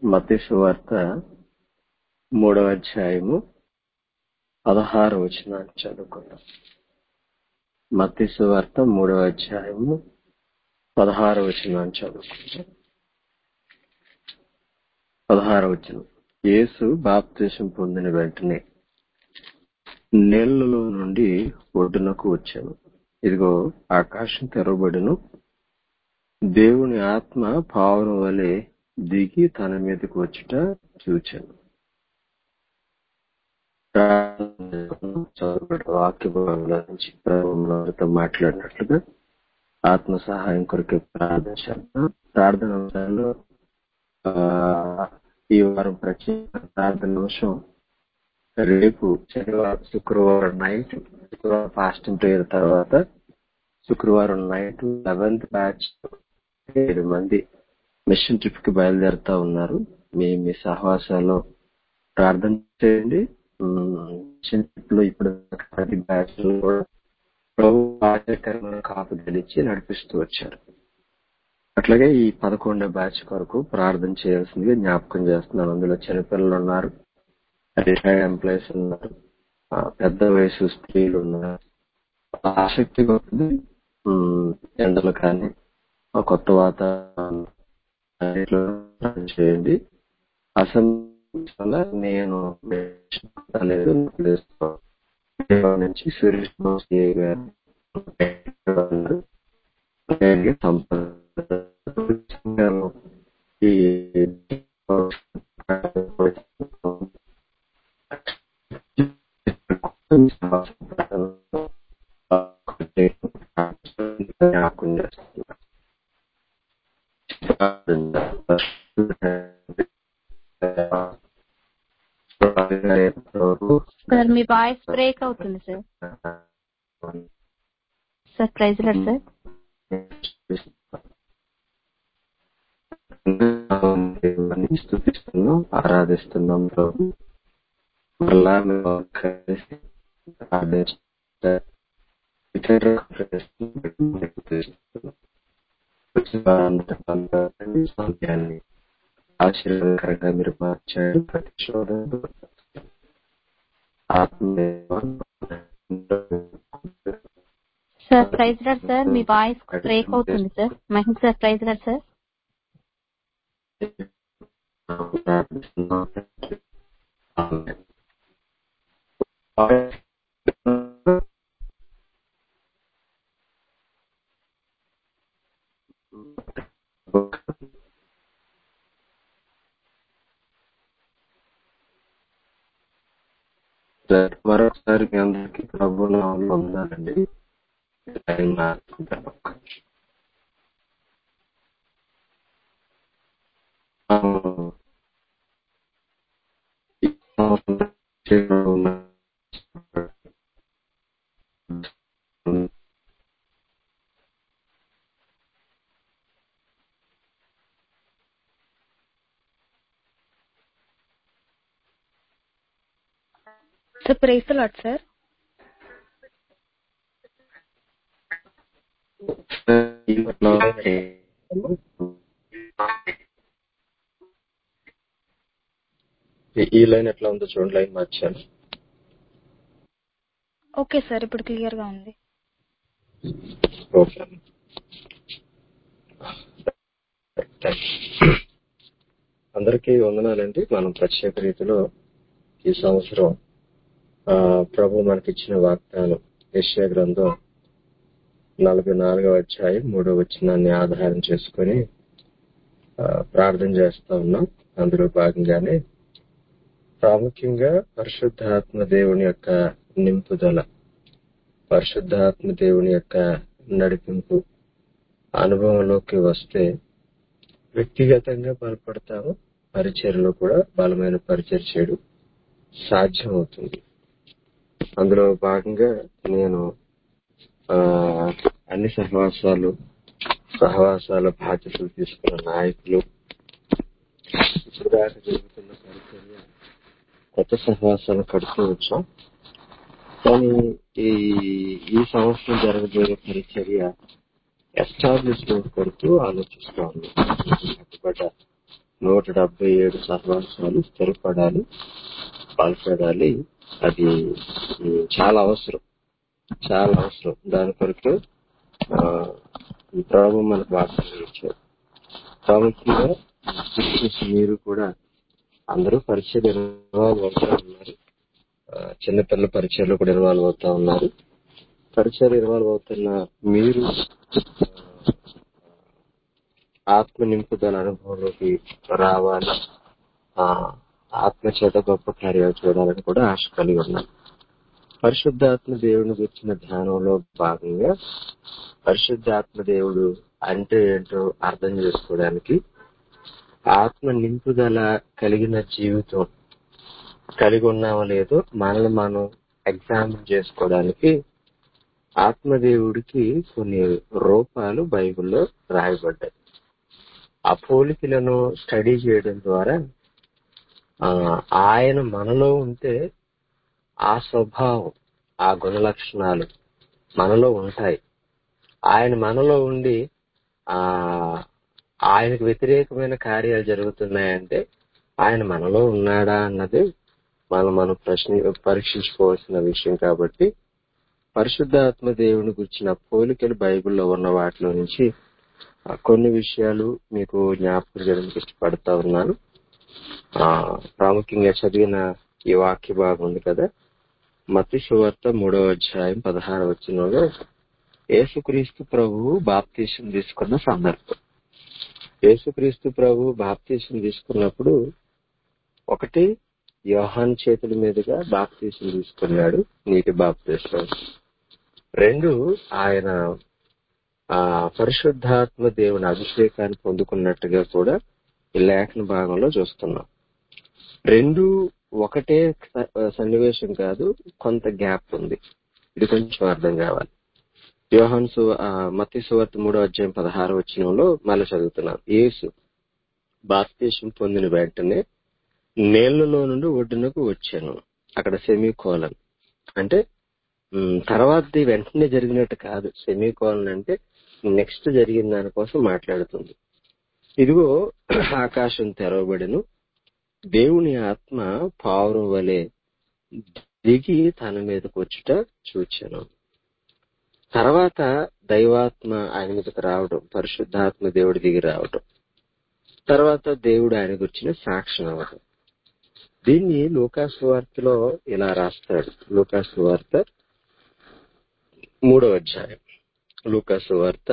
మత్తయి సువార్త మూడవ అధ్యాయము పదహారు వచనాన్ని చదువుకుందాం మత్తయి సువార్త మూడవ అధ్యాయము పదహారు వచనాన్ని చదువుకుందాం పదహారు వచనం యేసు బాప్తిసం పొందిన వెంటనే నీళ్లలో నుండి ఒడ్డునకు వచ్చాను ఇదిగో ఆకాశం తెరవబడును దేవుని ఆత్మ పావురం వలె దిగి తన మీదకి వచ్చుట చూచాను వాక్య భాగంలో నుంచి ప్రభుత్వంతో మాట్లాడినట్లుగా ఆత్మ సహాయం కొరకు ప్రార్థించాను ప్రార్థన అంశాల్లో ఈ వారం ప్రత్యేక ప్రార్థన అంశం రేపు శనివారం శుక్రవారం నైట్ శుక్రవారం ఫాస్టింగ్ ప్రేయర్ తర్వాత శుక్రవారం నైట్ లెవెన్త్ బ్యాచ్ ఏడు మంది మిషన్ ట్రిప్ కి బయలుదేరుతా ఉన్నారు మీ మీ సహవాసాల్లో ప్రార్థన చేయండి మిషన్ ట్రిప్ లో ఇప్పుడు ప్రతి బ్యాచ్ లో కూడా ప్రభు ఆశ్చర్యకరమైన కాపుదలిచ్చి నడిపిస్తూ వచ్చారు అట్లాగే ఈ పదకొండో బ్యాచ్ కొరకు ప్రార్థన చేయాల్సిందిగా జ్ఞాపకం చేస్తున్నాను అందులో చిన్నపిల్లలు ఉన్నారు రిటైర్డ్ ఎంప్లాయీస్ ఉన్నారు పెద్ద వయసు స్త్రీలు ఉన్నారు ఆసక్తి కొద్ది ఎండలు కానీ కొత్త వాతావరణం చేయండి అసలు నేను నుంచి సురేష్ గారు ఈ జ్ఞాపకం చేస్తున్నారు సార్ మీ వాయిస్ బ్రేక్ అవుతుంది sir sir praise Lord sir స్థుతిస్తున్నాం ఆరాధిస్తున్నాం ప్రభు మళ్ళా మేము కలిసి ప్రార్థించారు ఇతర సమయాన్ని ఆశీర్వాదకరంగా మీరు మార్చారు ప్రతిశోధన సార్ ప్రైజ్ లాడ్ సార్ మీ వాయిస్ బ్రేక్ అవుతుంది సార్ మహిళ సార్ ప్రైజ్ లాడ్ సార్ మరొకసారి మీ అందరికీ ప్రభు నామంలో ఉండాలండి టైం మార్చుకుంటాను ఒక్క నిమిషం. ఈ సంవత్సరం చేయడం ఉన్న సార్ ప్రైజ్ లాడ్ సార్ ఈ లైన్ ఎట్లా ఉందో చూడండి లైన్ మార్చాను ఓకే సార్ ఇప్పుడు క్లియర్ గా ఉంది ఓకే అందరికీ వందనాలండి మనం ప్రత్యేక రీతిలో ఈ సంవత్సరం ఆ, ప్రభు మనకిచ్చిన వాగ్దానం యెషయా గ్రంథం నలభై నాలుగవ అధ్యాయం మూడవ వచనాన్ని ఆధారం చేసుకొని ఆ, ప్రార్థన చేస్తా ఉన్నాం అందులో భాగంగానే ప్రాముఖ్యంగా పరిశుద్ధాత్మ దేవుని యొక్క నింపుదల పరిశుద్ధాత్మ దేవుని యొక్క నడిపింపు అనుభవంలోకి వస్తే వ్యక్తిగతంగా బలపడతాము పరిచయలో కూడా బలమైన పరిచయం చేయడం సాధ్యమవుతుంది అందులో భాగంగా నేను ఆ, అన్ని సహవాసాలు సహవాసాల బాధ్యతలు తీసుకున్న నాయకులు ఇప్పుడు దాకా జరుగుతున్న పరిచర్య కొత్త సహవాసాలు కడుతూ వచ్చాం కానీ ఈ ఈ సంవత్సరం జరగబోయే పరిచర్య ఎస్టాబ్లిష్మెంట్ కొడుతూ ఆలోచిస్తా ఉన్నాం కట్టుబడ్డ నూట డెబ్బై ఏడు సహవాసాలు స్థిరపడాలి బలపడాలి అది ఉమ్, చాలా అవసరం చాలా అవసరం దాని కొరకు ఆ, ఈ ప్రభు మనకు వాక్యం ఇచ్చారు ప్రాముఖ్యంగా క్రిస్టియన్స్ మీరు కూడా అందరూ పరిచయం ఇన్వాల్వ్ అవుతా ఉన్నారు ఆ, చిన్నపిల్లల పరిచయాలు కూడా ఇన్వాల్వ్ అవుతా ఉన్నారు పరిచయాలు ఇన్వాల్వ్ అవుతున్న మీరు ఆ, ఆత్మ నింపుదల అనుభవంలోకి రావాలి ఆ, ఆత్మ చేత గొప్ప కార్యాలు చూడాలని కూడా ఆశ కలిగి ఉన్నాను పరిశుద్ధాత్మ దేవుని గురించిన ధ్యానంలో భాగంగా పరిశుద్ధాత్మ దేవుడు అంటే ఏంటో అర్థం చేసుకోవడానికి ఆత్మ నింపుదల కలిగిన జీవితం కలిగి ఉన్నామో లేదో మనల్ని మనం ఎగ్జామిన్ చేసుకోవడానికి ఆత్మదేవుడికి కొన్ని రూపాలు బైబిల్లో రాయబడ్డాయి ఆ పోలికలను స్టడీ చేయడం ద్వారా ఆ, ఆయన మనలో ఉంటే ఆ స్వభావం ఆ గుణ లక్షణాలు మనలో ఉంటాయి ఆయన మనలో ఉండి ఆ ఆయనకు వ్యతిరేకమైన కార్యాలు జరుగుతున్నాయంటే ఆయన మనలో ఉన్నాడా అన్నది మనం మనం ప్రశ్న పరీక్షించుకోవాల్సిన విషయం కాబట్టి పరిశుద్ధాత్మ దేవుని గురించిన పోలికలు బైబిల్లో ఉన్న వాటిలో నుంచి ఆ, కొన్ని విషయాలు మీకు జ్ఞాపకం చేయడానికి ఇష్టపడతా ఉన్నాను ఆ ప్రాముఖ్యంగా చదివిన ఈ వాక్య భాగం ఉంది కదా మత్తి సువార్త మూడవ అధ్యాయం పదహారు వచ్చినలో యేసుక్రీస్తు ప్రభువు బాప్తీసం తీసుకున్న సందర్భం యేసుక్రీస్తు ప్రభు బాప్తీసం తీసుకున్నప్పుడు ఒకటి యోహాన్ చేతుల మీదుగా బాప్తీసం తీసుకున్నాడు నీటి బాప్తీసం రెండు ఆయన ఆ పరిశుద్ధాత్మ దేవుని అభిషేకాన్ని పొందుకున్నట్టుగా కూడా ఈ లేఖన భాగంలో చూస్తున్నాం రెండు ఒకటే స- సన్నివేశం కాదు కొంత గ్యాప్ ఉంది ఇది కొంచెం అర్థం కావాలి యోహాన్ సు మత్తి సువార్త మూడో అధ్యాయం పదహారు వచ్చినంలో మళ్ళీ చదువుతున్నాం యేసు బాప్తీసం పొందిన వెంటనే నీళ్లలో నుండి ఒడ్డునకు వచ్చాను అక్కడ సెమీ కోలన్ అంటే ఉమ్, తర్వాతది వెంటనే జరిగినట్టు కాదు సెమీ కోలన్ అంటే నెక్స్ట్ జరిగిన దానికోసం మాట్లాడుతుంది ఇదిగో ఆకాశం తెరవబడిను దేవుని ఆత్మ పావురం వలె దిగి తన మీదకు వచ్చుట చూచాను తర్వాత దైవాత్మ ఆయన మీదకి రావడం పరిశుద్ధాత్మ దేవుడి దిగి రావడం తర్వాత దేవుడు ఆయన గురించిన సాక్ష్యం అవ్వడం దీన్ని లూకాసు వార్తలో ఇలా రాస్తాడు లూకాసు వార్త మూడవ అధ్యాయం లూకాసు వార్త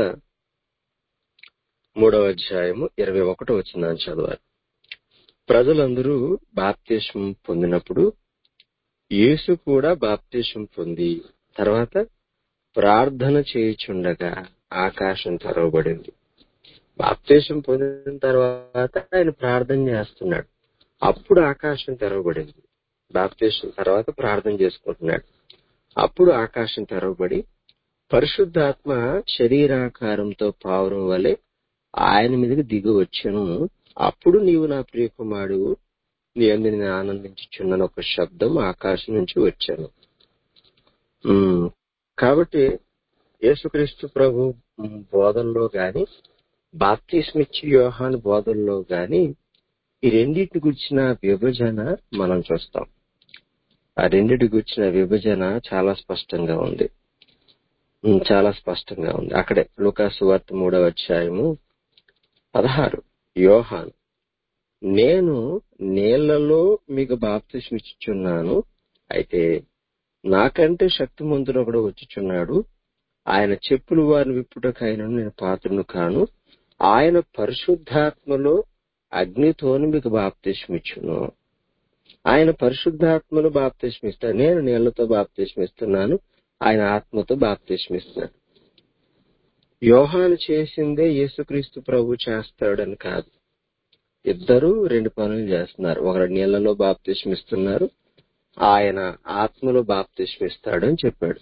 మూడవ అధ్యాయము ఇరవై ఒకటో వచ్చిన చదవాలి ప్రజలందరూ బాప్తిష్యం పొందినప్పుడు యేసు కూడా బాప్తిష్యం పొంది తర్వాత ప్రార్థన చేయుచుండగా ఆకాశం తెరవబడింది బాప్తిష్యం పొందిన తర్వాత ఆయన ప్రార్థన చేస్తున్నాడు అప్పుడు ఆకాశం తెరవబడింది బాప్తిష్యం తర్వాత ప్రార్థన చేసుకుంటున్నాడు అప్పుడు ఆకాశం తెరవబడి పరిశుద్ధాత్మ శరీరాకారంతో పావురం వలె ఆయన మీదకి దిగి వచ్చాను అప్పుడు నీవు నా ప్రియకుమారుడు నీ అందు నేను ఆనందించుచున్నాను ఒక శబ్దం ఆకాశం నుంచి వచ్చాను ఉమ్, కాబట్టి యేసుక్రీస్తు ప్రభు ఉమ్, బోధనలో గాని బాప్తిస్మిచ్చి యోహాన్ బోధనలో గాని ఈ రెండింటి గురించిన విభజన మనం చూస్తాం ఆ రెండింటి గురించిన విభజన చాలా స్పష్టంగా ఉంది ఉమ్, చాలా స్పష్టంగా ఉంది అక్కడే లూకాసు వార్త మూడవ అధ్యాయము పదహారు యోహాన్ నేను నీళ్లలో మీకు బాప్తిస్మిచ్చుచున్నాను అయితే నాకంటే శక్తిమంతుడు ఒకడు వచ్చుచున్నాడు ఆయన చెప్పులు వారిని విప్పుటకైన నేను పాత్రను కాను ఆయన పరిశుద్ధాత్మలో అగ్నితోని మీకు బాప్తిస్మిచ్చును ఆయన పరిశుద్ధాత్మలో బాప్తిస్మిస్తాడు నేను నీళ్లతో బాప్తిస్మిస్తున్నాను ఆయన ఆత్మతో బాప్తిస్మిస్తున్నాడు యోహాను చేసిందే యేసుక్రీస్తు ప్రభు చేస్తాడని కాదు ఇద్దరు రెండు పనులు చేస్తున్నారు ఒకరు నీళ్లలో బాప్తిస్మిస్తున్నారు ఆయన ఆత్మలో బాప్తిస్మిస్తాడు అని చెప్పాడు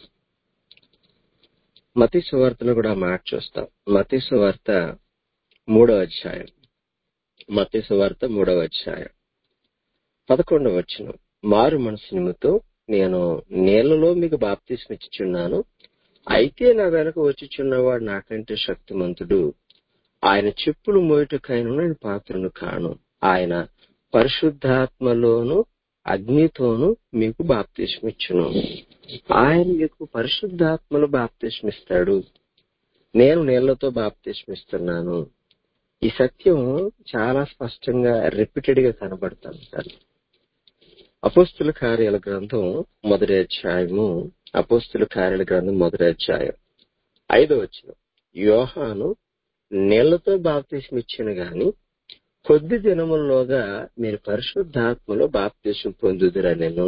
మతి సువార్తను కూడా ఆ మాట చూస్తాం మతి సువార్త మూడవ అధ్యాయం మతి సువార్త మూడవ అధ్యాయం పదకొండవ వచ్చిన మారు మనసు నిమిత్తం నేను నీళ్లలో మీకు బాప్తిస్మిచ్చుచున్నాను అయితే నా వెనక వచ్చుచున్నవాడు నాకంటే శక్తిమంతుడు ఆయన చెప్పులు మోయటకైన నేను పాత్రను కాను ఆయన పరిశుద్ధాత్మలోను అగ్నితోను మీకు బాప్తిస్మిచ్చును ఆయన మీకు పరిశుద్ధాత్మలో బాప్తిస్మిస్తాడు నేను నీళ్లతో బాప్తిస్మిస్తున్నాను ఈ సత్యం చాలా స్పష్టంగా రిపీటెడ్ గా కనబడుతుంది సార్ అపోస్తుల కార్యాల గ్రంథం మొదటి అధ్యాయము అపోస్తుల కార్యాల గ్రంథం మొదటి అధ్యాయం ఐదో వచ్చిన యోహాను నీళ్లతో బాప్తిస్మిచ్చిన గాని కొద్ది దినముల్లోగా మీరు పరిశుద్ధాత్మలో బాప్తిసం పొందుదురా నేను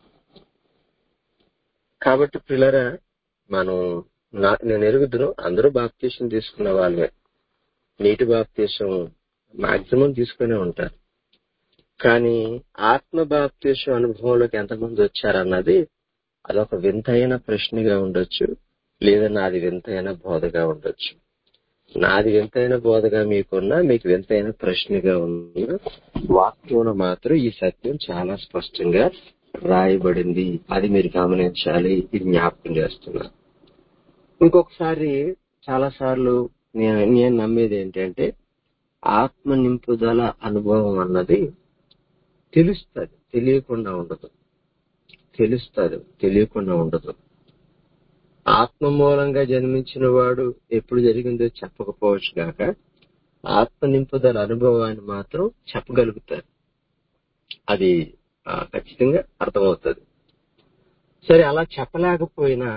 కాబట్టి పిల్లరా మనం నా- నేను ఎరుగుదును అందరూ బాప్తీసం తీసుకున్న వాళ్ళే నీటి బాప్తీసం మాక్సిమం తీసుకునే ఉంటారు కానీ ఆత్మ బాప్తీసం అనుభవంలోకి ఎంతమంది వచ్చారన్నది అదొక వింతైన ప్రశ్నగా ఉండొచ్చు లేదా నాది వింతైన బోధగా ఉండొచ్చు నాది వింతైన బోధగా మీకున్నా మీకు వింతైన ప్రశ్నగా ఉన్న వాక్యంలో మాత్రం ఈ సత్యం చాలా స్పష్టంగా రాయబడింది అది మీరు గమనించాలి ఇది జ్ఞాపకం చేస్తున్నా ఇంకొకసారి చాలా సార్లు నేను నేను నమ్మేది ఏంటంటే ఆత్మ నింపుదల అనుభవం అన్నది తెలుస్తుంది తెలియకుండా ఉండదు తెలుస్తుంది తెలియకుండా ఉండదు ఆత్మ మూలంగా జన్మించిన వాడు ఎప్పుడు జరిగిందో చెప్పకపోవచ్చు కాక ఆత్మ నింపుదల అనుభవాన్ని మాత్రం చెప్పగలుగుతారు అది ఆ, ఖచ్చితంగా అర్థమవుతుంది సరే అలా చెప్పలేకపోయినా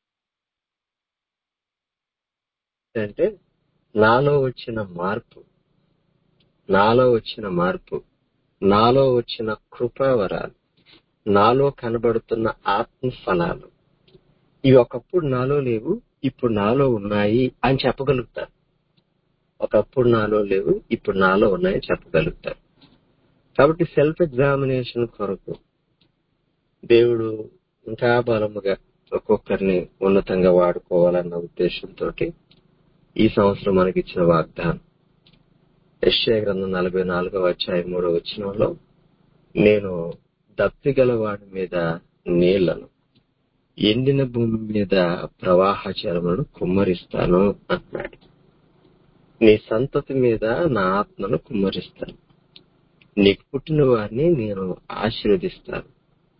అంటే నాలో వచ్చిన మార్పు నాలో వచ్చిన మార్పు నాలో వచ్చిన కృపావరాలు నాలో కనబడుతున్న ఆత్మ ఫలాలు ఇవి ఒకప్పుడు నాలో లేవు ఇప్పుడు నాలో ఉన్నాయి అని చెప్పగలుగుతారు ఒకప్పుడు నాలో లేవు ఇప్పుడు నాలో ఉన్నాయని చెప్పగలుగుతారు కాబట్టి సెల్ఫ్ ఎగ్జామినేషన్ కొరకు దేవుడు ఇంకా బలముగా ఒక్కొక్కరిని ఉన్నతంగా వాడుకోవాలన్న ఉద్దేశంతో ఈ సంవత్సరం మనకి ఇచ్చిన వాగ్దానం యెషయా గ్రంథం నలభై నాలుగవ అధ్యాయం మూడవ వచనంలో నేను దప్పిగల వాడి మీద నీళ్లను ఎండిన భూమి మీద ప్రవాహ జలములను కుమ్మరిస్తాను అంటున్నాడు నీ సంతతి మీద నా ఆత్మను కుమ్మరిస్తాను నీకు పుట్టిన వారిని నేను ఆశీర్వదిస్తాను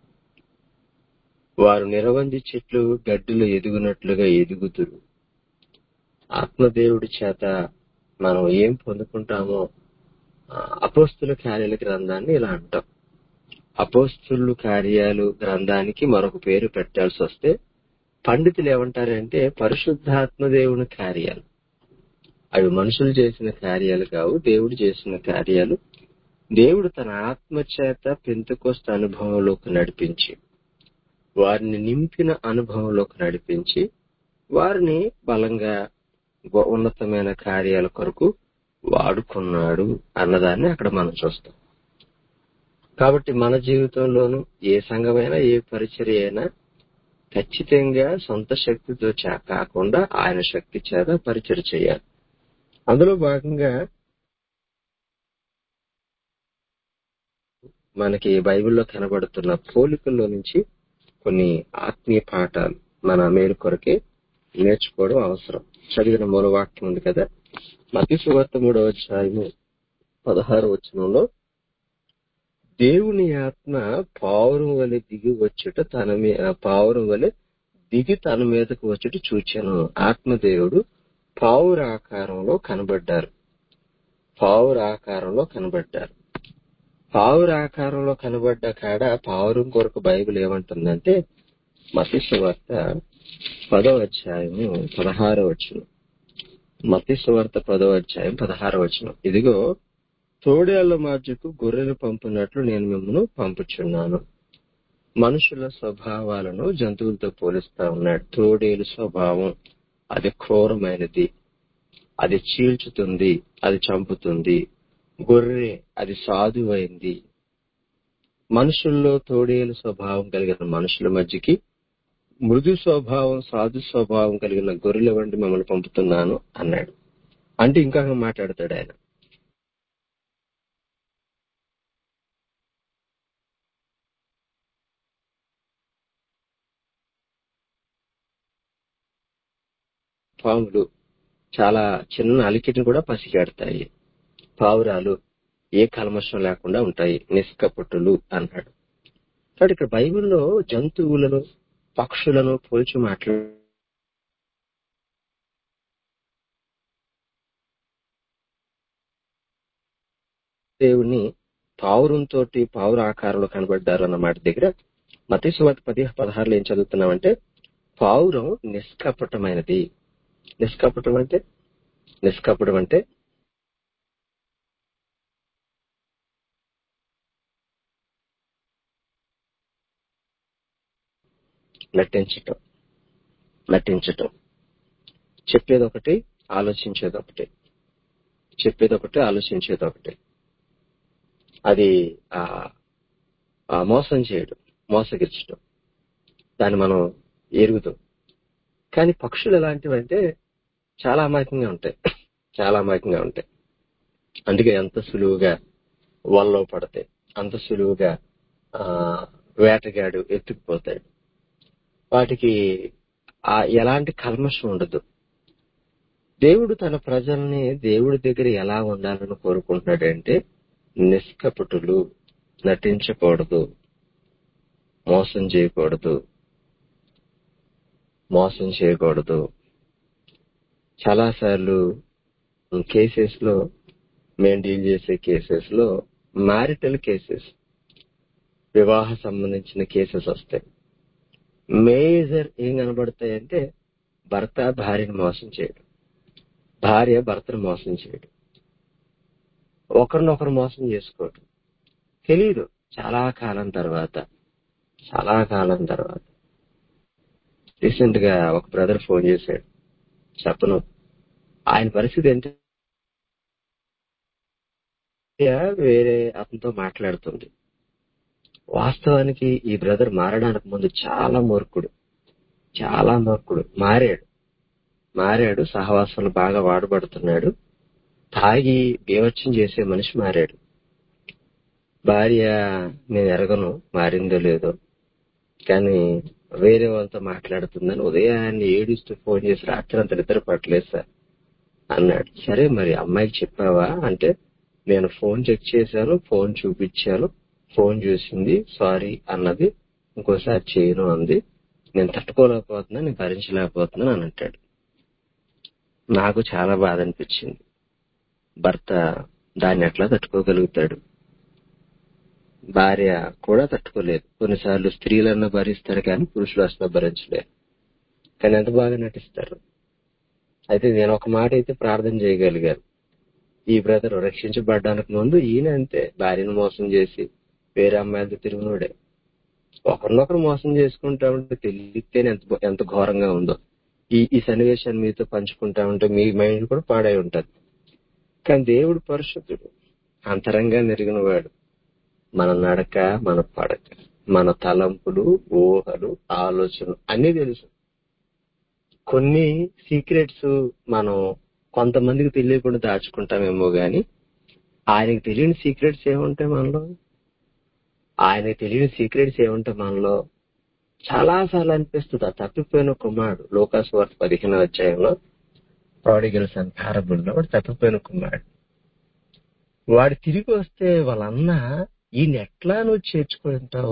వారు నిరవంజి చెట్లు గడ్డిలో ఎదుగునట్లుగా ఎదుగుతురు ఆత్మదేవుడి చేత మనం ఏం పొందుకుంటామో ఆ, అపోస్తుల కార్యాల గ్రంథాన్ని ఇలా అంటాం అపోస్తులు కార్యాలు గ్రంథానికి మరొక పేరు పెట్టాల్సి వస్తే పండితులు ఏమంటారంటే పరిశుద్ధాత్మ దేవుని కార్యాలు అవి మనుషులు చేసిన కార్యాలు కావు దేవుడు చేసిన కార్యాలు దేవుడు తన ఆత్మ చేత పెంతుకొస్త అనుభవంలోకి నడిపించి వారిని నింపిన అనుభవంలోకి నడిపించి వారిని బలంగా గొ- ఉన్నతమైన కార్యాల కొరకు వాడుకున్నాడు అన్నదాన్ని అక్కడ మనం చూస్తాం కాబట్టి మన జీవితంలోనూ ఏ సంఘమైనా ఏ పరిచర్య అయినా ఖచ్చితంగా సొంత శక్తితో చా- కాకుండా ఆయన శక్తి చేత పరిచయం చేయాలి అందులో భాగంగా మనకి బైబిల్లో కనబడుతున్న పోలికల్లో నుంచి కొన్ని ఆత్మీయ పాఠాలు మన మేలు కొరకే నేర్చుకోవడం అవసరం చదివిన మూలవాక్యం ఉంది కదా మతి సువార్త మూడవ అధ్యాయము పదహారు వచనంలో దేవుని ఆత్మ పావురం వలె దిగి వచ్చుట తన మీ పావురం వలె దిగి తన మీదకు వచ్చుట చూచాను ఆత్మదేవుడు పావుర ఆకారంలో కనబడ్డారు పావుర ఆకారంలో కనబడ్డారు పావుర ఆకారంలో కనబడ్డ కాడ పావురం కొరకు బైబిల్ ఏమంటుందంటే మతి సువార్త పదవ అధ్యాయము పదహారవ వచనం మతి సువార్త పదవ అధ్యాయం పదహారవ వచనం ఇదిగో తోడేళ్ల మధ్యకు గొర్రెలు పంపినట్లు నేను మిమ్మల్ని పంపుచున్నాను మనుషుల స్వభావాలను జంతువులతో పోలిస్తా ఉన్నాడు తోడేలు స్వభావం అది క్రూరమైనది అది చీల్చుతుంది అది చంపుతుంది గొర్రె అది సాధువైంది మనుషుల్లో తోడేలు స్వభావం కలిగిన మనుషుల మధ్యకి మృదు స్వభావం సాధు స్వభావం కలిగిన గొర్రెల వంటి మిమ్మల్ని పంపుతున్నాను అన్నాడు అంటే ఇంకా మాట్లాడతాడు ఆయన పాములు చాలా చిన్న అలికిటిని కూడా పసిగడతాయి పావురాలు ఏ కల్మషం లేకుండా ఉంటాయి నిష్కపటులు అన్నాడు కాబట్టి ఇక్కడ బైబిల్లో జంతువులను పక్షులను పోల్చి మాట్లాడు దేవుని పావురంతో పావుర ఆకారంలో కనబడ్డారు అన్న మాట దగ్గర మతేశ్వార్త పది పదహారులో ఏం చదువుతున్నామంటే పావురం నిష్కపటమైనది నిష్కపటం అంటే నిష్కపటం అంటే నటించటం నటించటం చెప్పేది ఒకటి ఆలోచించేది ఒకటి చెప్పేది ఒకటి ఆలోచించేది ఒకటి అది ఆ ఆ మోసం చేయడం మోసగించడం దాన్ని మనం ఎరుగుతాం కానీ పక్షులు ఎలాంటివంటే చాలా అమాయకంగా ఉంటాయి చాలా అమాయకంగా ఉంటాయి అందుకే ఎంత సులువుగా వల్లో పడతాయి అంత సులువుగా ఆ వేటగాడు ఎత్తుకుపోతాడు వాటికి ఆ ఎలాంటి కల్మషం ఉండదు దేవుడు తన ప్రజల్ని దేవుడి దగ్గర ఎలా ఉండాలని కోరుకుంటున్నాడంటే నిష్కపటులు నటించకూడదు మోసం చేయకూడదు మోసం చేయకూడదు చాలాసార్లు కేసెస్ లో మేము డీల్ చేసే కేసెస్ లో మ్యారిటల్ కేసెస్ వివాహ సంబంధించిన కేసెస్ వస్తాయి మేజర్ ఏం కనబడతాయంటే భర్త భార్యను మోసం చేయడం భార్య భర్తను మోసం చేయడం ఒకరినొకరు మోసం చేసుకోవడం తెలియదు చాలా కాలం తర్వాత చాలా కాలం తర్వాత రీసెంట్ గా ఒక బ్రదర్ ఫోన్ చేశాడు చెప్పను ఆయన పరిస్థితి ఏంటి వేరే అతనితో మాట్లాడుతుంది వాస్తవానికి ఈ బ్రదర్ మారడానికి ముందు చాలా మూర్ఖుడు చాలా మూర్ఖుడు మారాడు మారాడు సహవాసాలు బాగా వాడబడుతున్నాడు తాగి బీవచ్చం చేసే మనిషి మారాడు భార్య నేను ఎరగను మారిందో లేదో కానీ వేరే వాళ్ళతో మాట్లాడుతుందని ఉదయాన్నే ఏడుస్తూ ఫోన్ చేసి రాత్రి అంత నిద్ర పట్టలేదు సార్ అన్నాడు సరే మరి అమ్మాయికి చెప్పావా అంటే నేను ఫోన్ చెక్ చేశాను ఫోన్ చూపించాను ఫోన్ చూసింది సారీ అన్నది ఇంకోసారి చేయను అంది నేను తట్టుకోలేకపోతున్నా నేను భరించలేకపోతున్నాను అని అంటాడు నాకు చాలా బాధ అనిపించింది భర్త దాన్ని ఎట్లా తట్టుకోగలుగుతాడు భార్య కూడా తట్టుకోలేదు కొన్నిసార్లు స్త్రీలన్నా భరిస్తారు కానీ పురుషులు అసలు భరించలేరు కానీ ఎంత బాగా నటిస్తారు అయితే నేను ఒక మాట అయితే ప్రార్థన చేయగలిగాను ఈ బ్రదర్ రక్షించబడడానికి ముందు ఈయన అంతే భార్యను మోసం చేసి వేరే అమ్మాయిలతో తిరిగినోడే ఒకరినొకరు మోసం చేసుకుంటా ఉంటే తెలియతేనే ఎంత ఎంత ఘోరంగా ఉందో ఈ ఈ సన్నివేశాన్ని మీతో పంచుకుంటా ఉంటే మీ మైండ్ కూడా పాడై ఉంటది కానీ దేవుడు పరిశుద్ధుడు అంతరంగా నెరిగినవాడు మన నడక మన పడక మన తలంపులు ఊహలు ఆలోచనలు అన్ని తెలుసు కొన్ని సీక్రెట్స్ మనం కొంతమందికి తెలియకుండా దాచుకుంటామేమో గాని ఆయనకి తెలియని సీక్రెట్స్ ఏముంటాయి మనలో ఆయనకి తెలియని సీక్రెట్స్ ఏముంటాయి మనలో చాలా సార్లు అనిపిస్తుంది ఆ తప్పిపోయిన కుమారుడు లోకాసు వార్త పదిహేను అధ్యాయంలో ప్రాడిగల్స్ అండ్ పారబుల్లో వాడు తప్పిపోయిన కుమారుడు వాడు తిరిగి వస్తే వాళ్ళన్న ఈయన ఎట్లా నువ్వు చేర్చుకుంటావు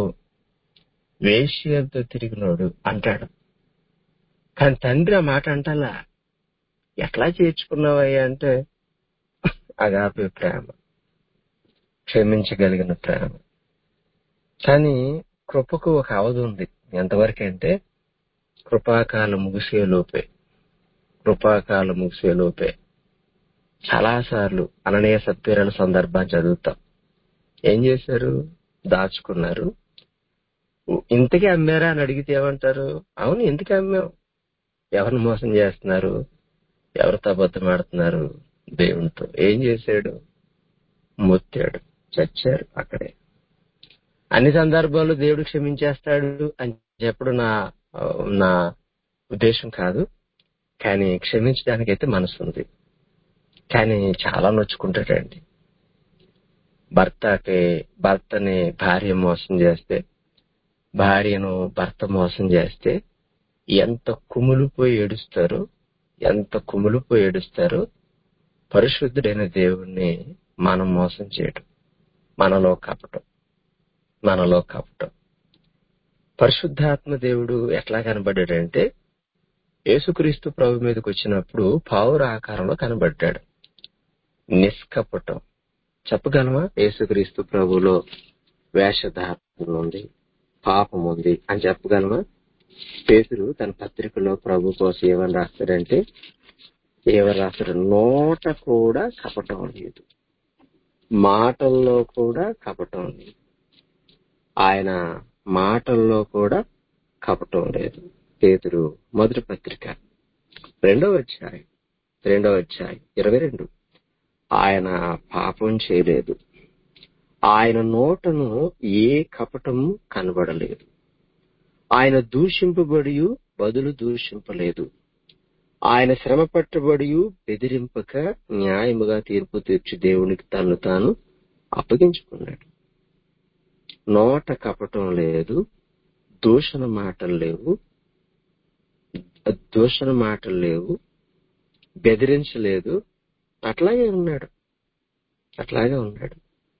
వేష్యంతో తిరిగినోడు అంటాడు కానీ తండ్రి ఆ మాట అంటాలా ఎట్లా చేర్చుకున్నావయ్యా అంటే అగాపే ప్రేమ క్షమించగలిగిన ప్రేమ కానీ కృపకు ఒక అవధి ఉంది ఎంతవరకు అంటే కృపాకాలం ముగిసే లోపే కృపాకాలం ముగిసే లోపే చాలా సార్లు అననీయ సత్పీరాల సందర్భాన్ని చదువుతాం ఏం చేశారు దాచుకున్నారు ఇంతకీ అమ్మారా అని అడిగితే ఏమంటారు అవును ఎందుకు అమ్మావు ఎవరిని మోసం చేస్తున్నారు ఎవరితో అబద్ధం ఆడుతున్నారు దేవునితో ఏం చేశాడు మొత్తాడు చచ్చారు అక్కడే అన్ని సందర్భాల్లో దేవుడు క్షమించేస్తాడు అని చెప్పడం నా నా ఉద్దేశం కాదు కానీ క్షమించడానికి అయితే మనసు ఉంది కానీ చాలా నొచ్చుకుంటాడండి భర్తకి భర్తని భార్య మోసం చేస్తే భార్యను భర్త మోసం చేస్తే ఎంత కుమిలిపోయి ఏడుస్తారో ఎంత కుమిలిపోయి ఏడుస్తారో పరిశుద్ధుడైన దేవుణ్ణి మనం మోసం చేయడం మనలో కపటం మనలో కపటం పరిశుద్ధాత్మ దేవుడు ఎట్లా కనబడ్డాడంటే యేసుక్రీస్తు ప్రభు మీదకి వచ్చినప్పుడు పావుర ఆకారంలో కనబడ్డాడు నిష్కపటం చెప్పగలమా యేసుక్రీస్తు ప్రభులో వేషధారణ ఉంది పాపం ఉంది అని చెప్పగలమా పేతురు తన పత్రికలో ప్రభు కోసం ఏమని రాస్తాడంటే ఏమని రాస్తాడు నోట కూడా కపటం లేదు మాటల్లో కూడా కపటం లేదు ఆయన మాటల్లో కూడా కపటం లేదు పేతురు మొదటి పత్రిక రెండవ అధ్యాయం రెండవ అధ్యాయం ఇరవై రెండు ఆయన పాపం చేయలేదు ఆయన నోటను ఏ కపటము కనబడలేదు ఆయన దూషింపబడి బదులు దూషింపలేదు ఆయన శ్రమ పట్టబడి బెదిరింపక న్యాయముగా తీర్పు తీర్చి దేవునికి తను తాను అప్పగించుకున్నాడు నోట కపటం లేదు దూషణ మాటలు లేవు దూషణ మాటలు లేవు బెదిరించలేదు అట్లాగే ఉన్నాడు అట్లాగే ఉన్నాడు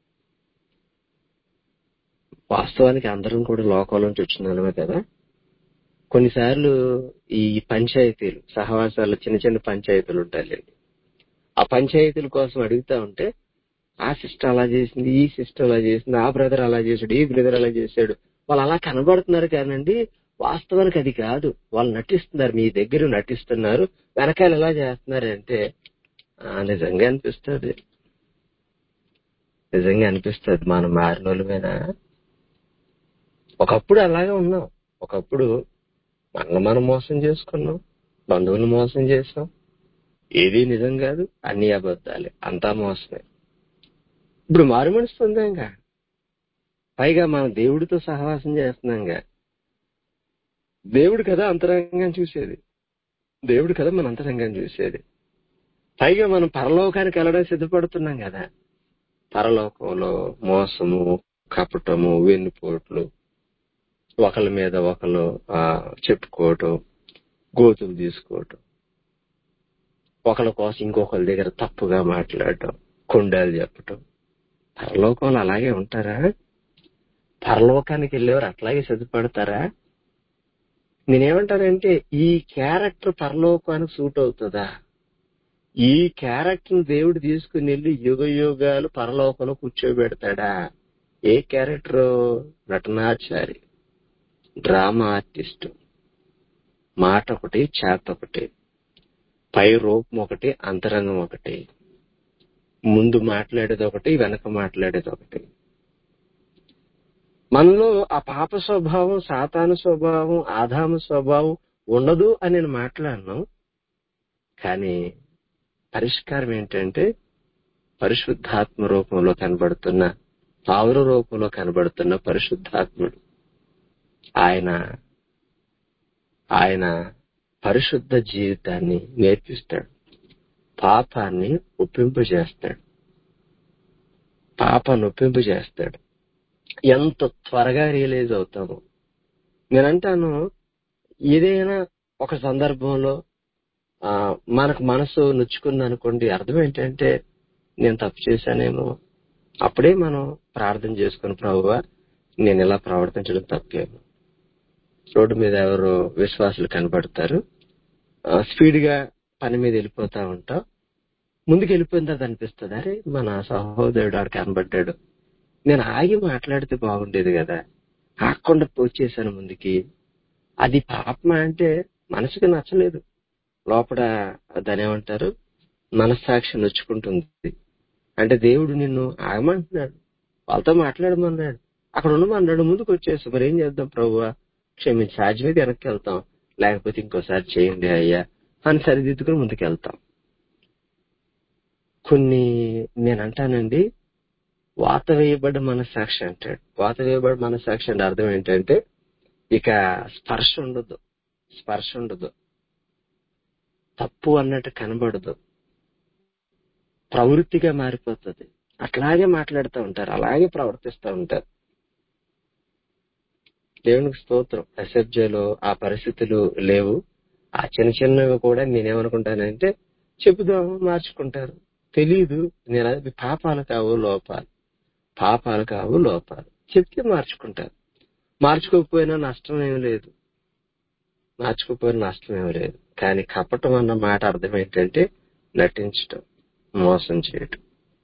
వాస్తవానికి అందరం కూడా లోకంలో నుంచి వచ్చిన కదా కొన్నిసార్లు ఈ పంచాయతీలు సహవాసాలు చిన్న చిన్న పంచాయతీలు ఉంటాయండి ఆ పంచాయతీల కోసం అడుగుతా ఉంటే ఆ సిస్టర్ అలా చేసింది ఈ సిస్టర్ అలా చేసింది ఆ బ్రదర్ అలా చేశాడు ఈ బ్రదర్ అలా చేశాడు వాళ్ళు అలా కనబడుతున్నారు కానండి వాస్తవానికి అది కాదు వాళ్ళు నటిస్తున్నారు మీ దగ్గర నటిస్తున్నారు వెనకాల ఎలా చేస్తున్నారు అంటే ఆ, నిజంగా అనిపిస్తుంది నిజంగా అనిపిస్తుంది మనం మారినోళ్ళమేనా ఒకప్పుడు అలాగే ఉన్నాం ఒకప్పుడు మనల్ని మనం మోసం చేసుకున్నాం బంధువులు మోసం చేసాం ఏది నిజం కాదు అన్ని అబద్ధాలే అంతా మోసమే ఇప్పుడు మారు మనసు పొందాంగా పైగా మనం దేవుడితో సహవాసం చేస్తున్నాంగా దేవుడు కదా అంతరంగం చూసేది దేవుడు కదా మన అంతరంగం చూసేది పైగా మనం పరలోకానికి వెళ్ళడం సిద్ధపడుతున్నాం కదా పరలోకంలో మోసము కపటము వెన్నుపోట్లు ఒకళ్ళ మీద ఒకళ్ళు ఆ, చెప్పుకోవటం గోతులు తీసుకోవటం ఒకళ్ళ కోసం ఇంకొకళ్ళ దగ్గర తప్పుగా మాట్లాడటం కొండాలు చెప్పటం పరలోకంలో అలాగే ఉంటారా పరలోకానికి వెళ్ళేవారు అట్లాగే సిద్ధపడతారా నేనేమంటానంటే ఈ క్యారెక్టర్ పరలోకానికి సూట్ అవుతుందా ఈ క్యారెక్టర్ దేవుడు తీసుకుని వెళ్ళి యుగ యుగాలు పరలోకంలో కూర్చోబెడతాడా ఏ క్యారెక్టర్ నటనాచారి డ్రామా ఆర్టిస్ట్ మాట ఒకటి చేత ఒకటి పై రూపం ఒకటి అంతరంగం ఒకటి ముందు మాట్లాడేది ఒకటి వెనక మాట్లాడేది ఒకటి మనలో ఆ పాప స్వభావం సాతాను స్వభావం ఆదాము స్వభావం ఉండదు అని నేను మాట్లాడను కానీ పరిష్కారం ఏంటంటే పరిశుద్ధాత్మ రూపంలో కనబడుతున్న పావుర రూపంలో కనబడుతున్న పరిశుద్ధాత్ముడు ఆయన ఆయన పరిశుద్ధ జీవితాన్ని నేర్పిస్తాడు పాపాన్ని ఒప్పింపజేస్తాడు పాపాన్ని ఒప్పింపజేస్తాడు ఎంత త్వరగా రియలైజ్ అవుతాము నేనంటాను ఏదైనా ఒక సందర్భంలో ఆ, మనకు మనసు నొచ్చుకుంది అనుకోండి అర్థం ఏంటంటే నేను తప్పు చేశానేమో అప్పుడే మనం ప్రార్థన చేసుకుని ప్రభువా నేను ఇలా ప్రవర్తించడం తప్పేమో రోడ్డు మీద ఎవరు విశ్వాసులు కనబడతారు ఆ, స్పీడ్ గా పని మీద వెళ్ళిపోతా ఉంటాం ముందుకు వెళ్ళిపోయిన తర్వాత అనిపిస్తుంది అరే మన సహోదరుడు ఆడు కనబడ్డాడు నేను ఆగి మాట్లాడితే బాగుండేది కదా ఆగకుండా వచ్చేసాను ముందుకి అది పాపమా అంటే మనసుకు నచ్చలేదు లోపల దాని ఏమంటారు మనస్సాక్షి నొచ్చుకుంటుంది అంటే దేవుడు నిన్ను ఆగమంటున్నాడు వాళ్ళతో మాట్లాడమన్నాడు అక్కడ ఉండమన్నాడు ముందుకు వచ్చేసి మరి ఏం చేద్దాం ప్రభువా క్షమించి సాధ్యమైతే వెనక్కి వెళ్తాం లేకపోతే ఇంకోసారి చేయండి అయ్యా అని సరిదిద్దుకుని ముందుకు వెళ్తాం కొన్ని నేను అంటానండి వాత వేయబడ్డ మనస్సాక్షి అంటాడు వాత వేయబడ్డ మనస్సాక్షి అంటే అర్థం ఏంటంటే ఇక స్పర్శ ఉండదు స్పర్శ ఉండదు తప్పు అన్నట్టు కనబడదు ప్రవృత్తిగా మారిపోతుంది అట్లాగే మాట్లాడుతూ ఉంటారు అలాగే ప్రవర్తిస్తూ ఉంటారు దేవునికి స్తోత్రం ఎస్ఎఫ్జేలో ఆ పరిస్థితులు లేవు ఆ చిన్న చిన్నవి కూడా నేనేమనుకుంటానంటే చెబుదాం మార్చుకుంటారు తెలియదు నేను అది పాపాలు కావు లోపాలు పాపాలు కావు లోపాలు చెప్తే మార్చుకుంటారు మార్చుకోకపోయినా నష్టం ఏమి లేదు మార్చుకోకపోయినా నష్టం ఏమి లేదు కానీ కపటం అన్న మాట అర్థం ఏంటంటే నటించటం మోసం చేయటం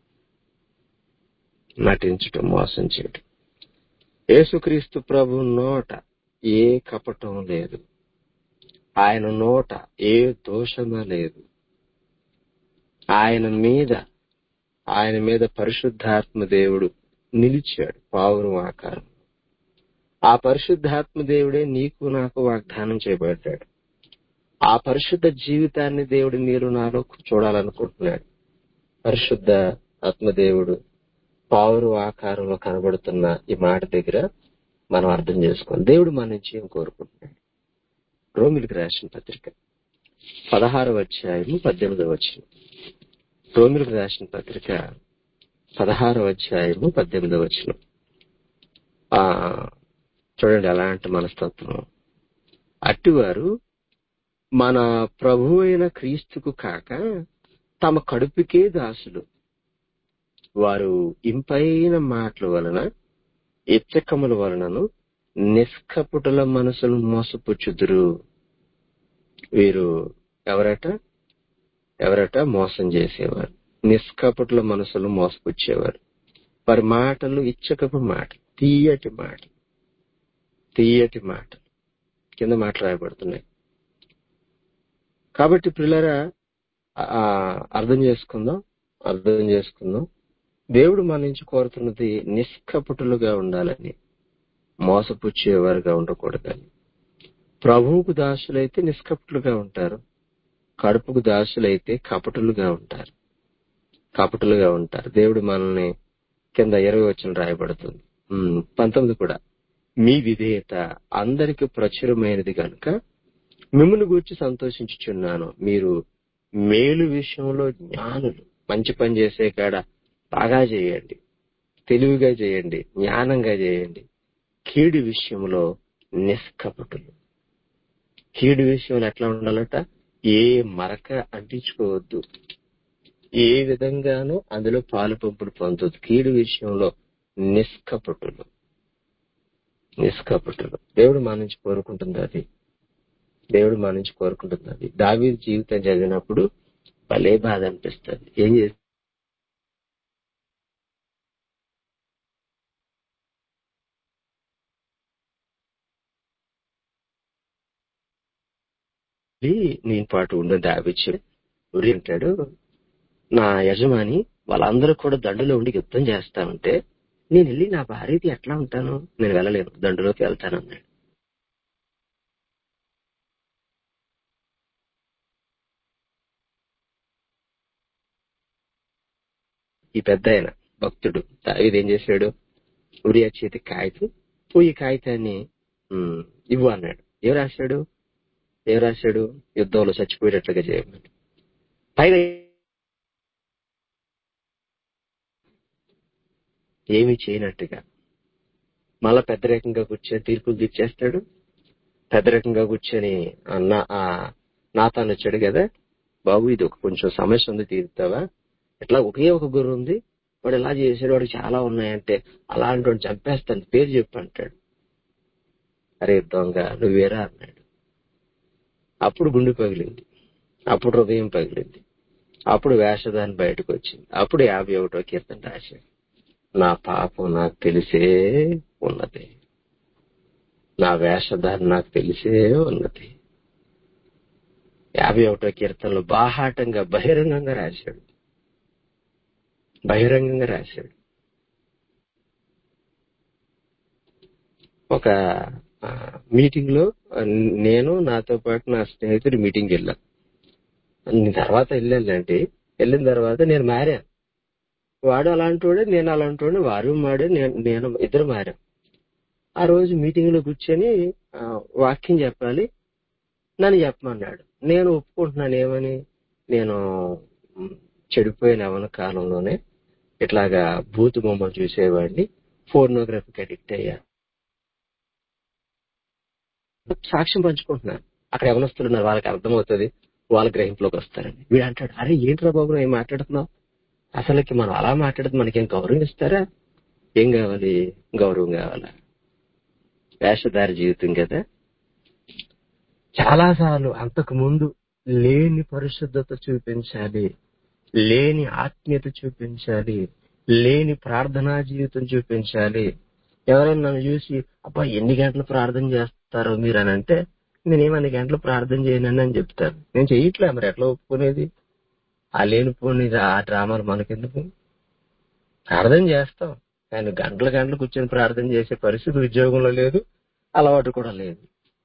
నటించటం మోసం చేయటం యేసుక్రీస్తు ప్రభు నోట ఏ కపటం లేదు ఆయన నోట ఏ దోషము లేదు ఆయన మీద ఆయన మీద పరిశుద్ధాత్మ దేవుడు నిలిచాడు పావురం ఆకారం ఆ పరిశుద్ధాత్మ దేవుడే నీకు నాకు వాగ్దానం చేయబడ్డాడు ఆ పరిశుద్ధ జీవితాన్ని దేవుడు మీరు నాలో చూడాలనుకుంటున్నాడు పరిశుద్ధ ఆత్మదేవుడు పావురు ఆకారంలో కనబడుతున్న ఈ మాట దగ్గర మనం అర్థం చేసుకోవాలి దేవుడు మన నుంచి ఏం కోరుకుంటున్నాడు రోమిలికి రాసిన పత్రిక పదహారవ అధ్యాయము పద్దెనిమిదవ వచ్చిన రోమిలికి రాసిన పత్రిక పదహారవ అధ్యాయము పద్దెనిమిదవ వచ్చిన చూడండి అలాంటి మనస్తత్వం అట్టివారు మన ప్రభు అయిన క్రీస్తుకు కాక తమ కడుపుకే దాసులు వారు ఇంపైన మాటల వలన ఎచ్చకముల వలనను నిష్కపుటల మనసులు మోసపుచ్చుదురు వీరు ఎవరట ఎవరట మోసం చేసేవారు నిష్కపుటల మనసులు మోసపుచ్చేవారు వారి మాటలు ఇచ్చకపు మాట తీయటి మాట తీయటి మాట కింద మాట రాయబడుతున్నాయి కాబట్టి పిల్లరా అర్థం చేసుకుందాం అర్థం చేసుకుందాం దేవుడు మన నుంచి కోరుతున్నది నిష్కపటులుగా ఉండాలని మోసపుచ్చేవారుగా ఉండకూడదని ప్రభువుకు దాసులైతే నిష్కపటులుగా ఉంటారు కడుపుకు దాసులైతే కపటులుగా ఉంటారు కపటులుగా ఉంటారు దేవుడు మనల్ని కింద ఇరవై వచ్చిన రాయబడుతుంది పంతొమ్మిది కూడా మీ విధేయత అందరికి ప్రచురమైనది కనుక మిమ్మల్ని గూర్చి సంతోషించుచున్నాను మీరు మేలు విషయంలో జ్ఞానులు మంచి పని చేసే కాడ బాగా చేయండి తెలివిగా చేయండి జ్ఞానంగా చేయండి కీడు విషయంలో నిష్కపటులు కీడు విషయంలో ఎట్లా ఉండాలట ఏ మరక అంటించుకోవద్దు ఏ విధంగానూ అందులో పాలు పంపులు పొందొద్దు కీడు విషయంలో నిష్కపటులు నిష్కపటులు దేవుడు మా నుంచి కోరుకుంటుంది అది దేవుడు మా నుంచి కోరుకుంటుంది అది దావీ జీవితం చదివినప్పుడు భలే బాధ అనిపిస్తుంది ఏం చేసి నేను పాటు ఉన్న దావిచ్చి ఉరి అంటాడు నా యజమాని వాళ్ళందరూ కూడా దండులో ఉండి యుద్ధం చేస్తా ఉంటే నేను వెళ్ళి నా భార్యది ఎట్లా ఉంటాను నేను వెళ్ళలేను దండులోకి వెళ్తాను అన్నాడు ఈ పెద్ద ఆయన భక్తుడు దావీదు ఏం చేశాడు ఉరియా చేతి కాగితం పోయి కాగితాన్ని ఇవ్వు అన్నాడు ఏం రాశాడు ఏం రాశాడు యుద్ధంలో చచ్చిపోయేటట్లుగా చేయమని పైగా ఏమీ చేయనట్టుగా మళ్ళా పెద్ద రకంగా కూర్చొని తీర్పులు తీర్చేస్తాడు పెద్ద రకంగా కూర్చొని నాతాను వచ్చాడు కదా బాబు ఇది ఒక కొంచెం సమస్య ఉంది తీరుతావా ఇట్లా ఒకే ఒక గుర్రు ఉంది వాడు ఎలా చేసాడు వాడు చాలా ఉన్నాయంటే అలాంటి వాడు చంపేస్తాను పేరు చెప్పు అంటాడు అరే దొంగ నువ్వేరా అన్నాడు అప్పుడు గుండె పగిలింది అప్పుడు హృదయం పగిలింది అప్పుడు వేషధాన్ని బయటకు వచ్చింది అప్పుడు యాభై ఒకటో కీర్తన రాశాడు నా పాపం నాకు తెలిసే ఉన్నది నా వేషధాన్ని నాకు తెలిసే ఉన్నది యాభై ఒకటో కీర్తనలో బాహాటంగా బహిరంగంగా రాశాడు బహిరంగంగా రాశాడు ఒక మీటింగ్ లో నేను నాతో పాటు నా స్నేహితుడు మీటింగ్ వెళ్ళాను తర్వాత వెళ్ళానంటే వెళ్ళిన తర్వాత నేను మారాను వాడు అలాంటి వాడే నేను అలాంటి వాడు వారు మాడే నేను ఇద్దరు మారాం ఆ రోజు మీటింగ్ లో కూర్చొని వాక్యం చెప్పాలి నన్ను చెప్పమన్నాడు నేను ఒప్పుకుంటున్నాను ఏమని నేను చెడిపోయిన అవన కాలంలోనే ఇట్లాగా బూతు బొమ్మలు చూసేవాడిని ఫోర్నోగ్రఫీకి అడిక్ట్ అయ్యా సాక్ష్యం పంచుకుంటున్నాను అక్కడ ఎవరొస్తున్నారు వాళ్ళకి అర్థమవుతుంది వాళ్ళ గ్రహింపులోకి వస్తారని వీడు అంటాడు అరే ఏంట్రా బాబు ఏం మాట్లాడుతున్నావు అసలుకి మనం అలా మాట్లాడితే మనకేం గౌరవం ఇస్తారా ఏం కావాలి గౌరవం కావాలా వేషధారి జీవితం కదా చాలాసార్లు అంతకు ముందు లేని పరిశుద్ధత చూపించాలి లేని ఆత్మీయత చూపించాలి లేని ప్రార్థనా జీవితం చూపించాలి ఎవరైనా నన్ను చూసి అబ్బా ఎన్ని గంటలు ప్రార్థన చేస్తారో మీరు అని అంటే నేనేం అన్ని గంటలు ప్రార్థన చేయనని అని చెప్తాను నేను చెయ్యట్లే మరి ఎట్లా ఒప్పుకునేది ఆ లేనిపోని ఆ డ్రామాలు మనకెందుకు ప్రార్థన చేస్తాం కానీ గంటల గంటలు కూర్చొని ప్రార్థన చేసే పరిస్థితి ఉద్యోగంలో లేదు అలవాటు కూడా లేదు